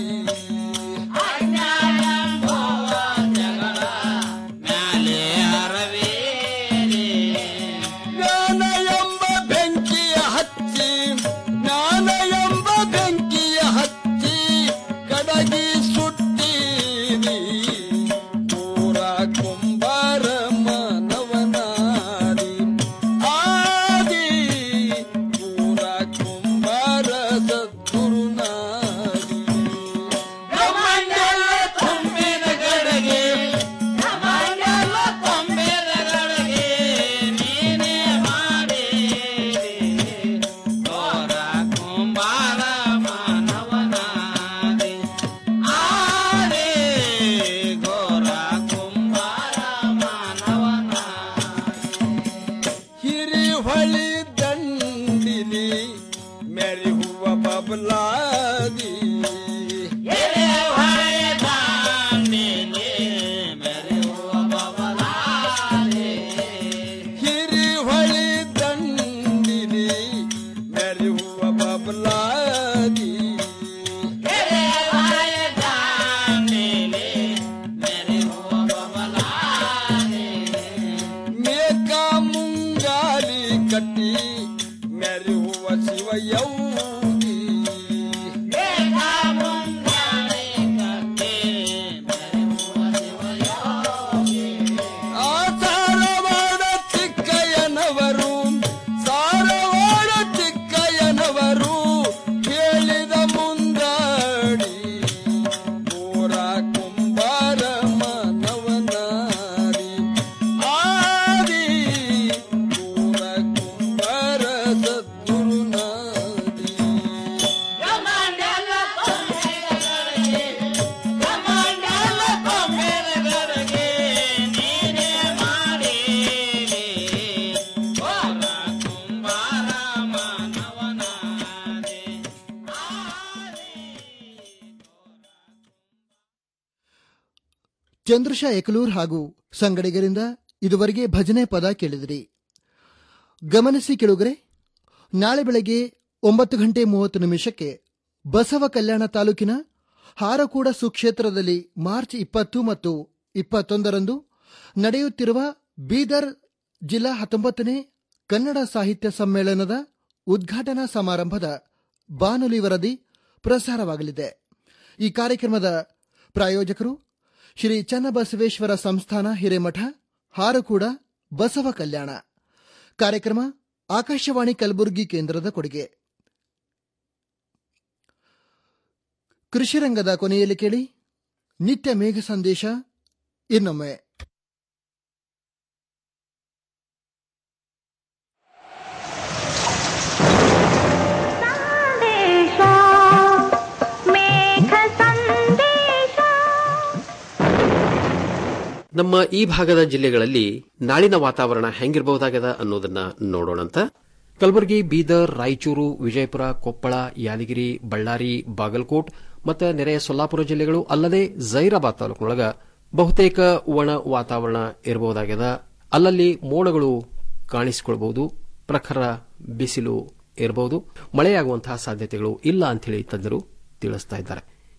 S11: ಜ್ಞಾನ ಎಂಬ ಬೆಂಕಿಯ ಹಚ್ಚಿ ಜ್ಞಾನ ಎಂಬ ಬೆಂಕಿಯ ಹಚ್ಚಿ ಕಡಗಿ ಸುಟ್ಟೀರಿ ಪೂರ ಕುಂಬಾರ ಮಾನವನಾರಿ ಆದಿ ಪೂರ ಕುಂಬಾರ ಸದ್ಗುರುನಾರಿ ಬ್ರಹ್ಮಂಡೆಲ್ಲ ತುಂಬಿದ ಗಡಗೆ ಬ್ರಹ್ಮಂಡೆಲ್ಲ ತುಂಬಿದ ಗಡಗೆ ನೀನೇ ಮಾಡಿ ಘೋರ ಕುಂಬಾರ ಮಾನವನಾದಿ ಆದಿ ಘೋರ ಕುಂಬಾರ ಹಿರಿಹೊಳಿ ದಂಡಿಲಿ ಮೆರಿಹುವ ಬಬಲಾದಿ ಹಿರಿಹೊಳಿ ದಂಡಿಲಿ ಮೆರಿಹುವ ಬಬಲಾದಿ ಮೇಕ ಮುಂಗಾಲಿ ಕಟ್ಟಿ ಮೆರಿಹುವ ಶಿವಯೌಗಿ ಆ ಸಾರವಾಡ ಚಿಕ್ಕಯ್ಯನವರು ಸಾರವಾಡ ಚಿಕ್ಕಯ್ಯನವರು ಹೇಳಿದ ಮುಂದಾಡಿ ಪೂರ ಕುಂಬಾರ ಮಾನವನಾರಿ ಆದಿ ಪೂರ ಕುಂಬಾರ ಸದ್ಗುರುನಾದಿ
S1: ಚಂದ್ರಶಾ ಎಕಲೂರ್ ಹಾಗೂ ಸಂಗಡಿಗರಿಂದ ಇದುವರೆಗೆ ಭಜನೆ ಪದ ಕೇಳಿದಿರಿ ಗಮನಿಸಿ ಕೆಳುಗರೆ ನಾಳೆ ಬೆಳಗ್ಗೆ ಒಂಬತ್ತು ಗಂಟೆ ಮೂವತ್ತು ನಿಮಿಷಕ್ಕೆ ಬಸವ ಕಲ್ಯಾಣ ತಾಲೂಕಿನ ಹಾರಕೂಡ ಸುಕ್ಷೇತ್ರದಲ್ಲಿ ಮಾರ್ಚ್ ಇಪ್ಪತ್ತು ಮತ್ತು ಇಪ್ಪತ್ತೊಂದರಂದು ನಡೆಯುತ್ತಿರುವ ಬೀದರ್ ಜಿಲ್ಲಾ ಹತ್ತೊಂಬತ್ತನೇ ಕನ್ನಡ ಸಾಹಿತ್ಯ ಸಮ್ಮೇಳನದ ಉದ್ಘಾಟನಾ ಸಮಾರಂಭದ ಬಾನುಲಿ ವರದಿ ಪ್ರಸಾರವಾಗಲಿದೆ ಈ ಕಾರ್ಯಕ್ರಮದ ಪ್ರಾಯೋಜಕರು ಶ್ರೀ ಚನ್ನಬಸವೇಶ್ವರ ಸಂಸ್ಥಾನ ಹಿರೇಮಠ ಹಾರಕೂಡ ಬಸವ ಕಲ್ಯಾಣ ಕಾರ್ಯಕ್ರಮ ಆಕಾಶವಾಣಿ ಕಲಬುರಗಿ ಕೇಂದ್ರದ ಕೊಡುಗೆ ಕೃಷಿರಂಗದ ಕೊನೆಯಲ್ಲಿ ಕೇಳಿ ನಿತ್ಯ ಮೇಘ ಸಂದೇಶ ಇನ್ನೊಮ್ಮೆ
S8: ನಮ್ಮ ಈ ಭಾಗದ ಜಿಲ್ಲೆಗಳಲ್ಲಿ ನಾಳಿನ ವಾತಾವರಣ ಹೆಂಗಿರಬಹುದಾಗದ ಅನ್ನೋದನ್ನ ನೋಡೋಣಂತ ಕಲಬುರಗಿ ಬೀದರ್ ರಾಯಚೂರು ವಿಜಯಪುರ ಕೊಪ್ಪಳ ಯಾದಗಿರಿ ಬಳ್ಳಾರಿ ಬಾಗಲಕೋಟ್ ಮತ್ತು ನೆರೆಯ ಸೊಲ್ಲಾಪುರ ಜಿಲ್ಲೆಗಳು ಅಲ್ಲದೆ ಜೈರಾಬಾದ್ ತಾಲೂಕಿನೊಳಗ ಬಹುತೇಕ ಒಣ ವಾತಾವರಣ ಇರಬಹುದಾಗ್ಯದ ಅಲ್ಲಲ್ಲಿ ಮೋಡಗಳು ಕಾಣಿಸಿಕೊಳ್ಬಹುದು ಪ್ರಖರ ಬಿಸಿಲು ಇರಬಹುದು ಮಳೆಯಾಗುವಂತಹ ಸಾಧ್ಯತೆಗಳು ಇಲ್ಲ ಅಂತೇಳಿ ತಜ್ಞರು ತಿಳಿಸ್ತಾ ಇದ್ದಾರೆ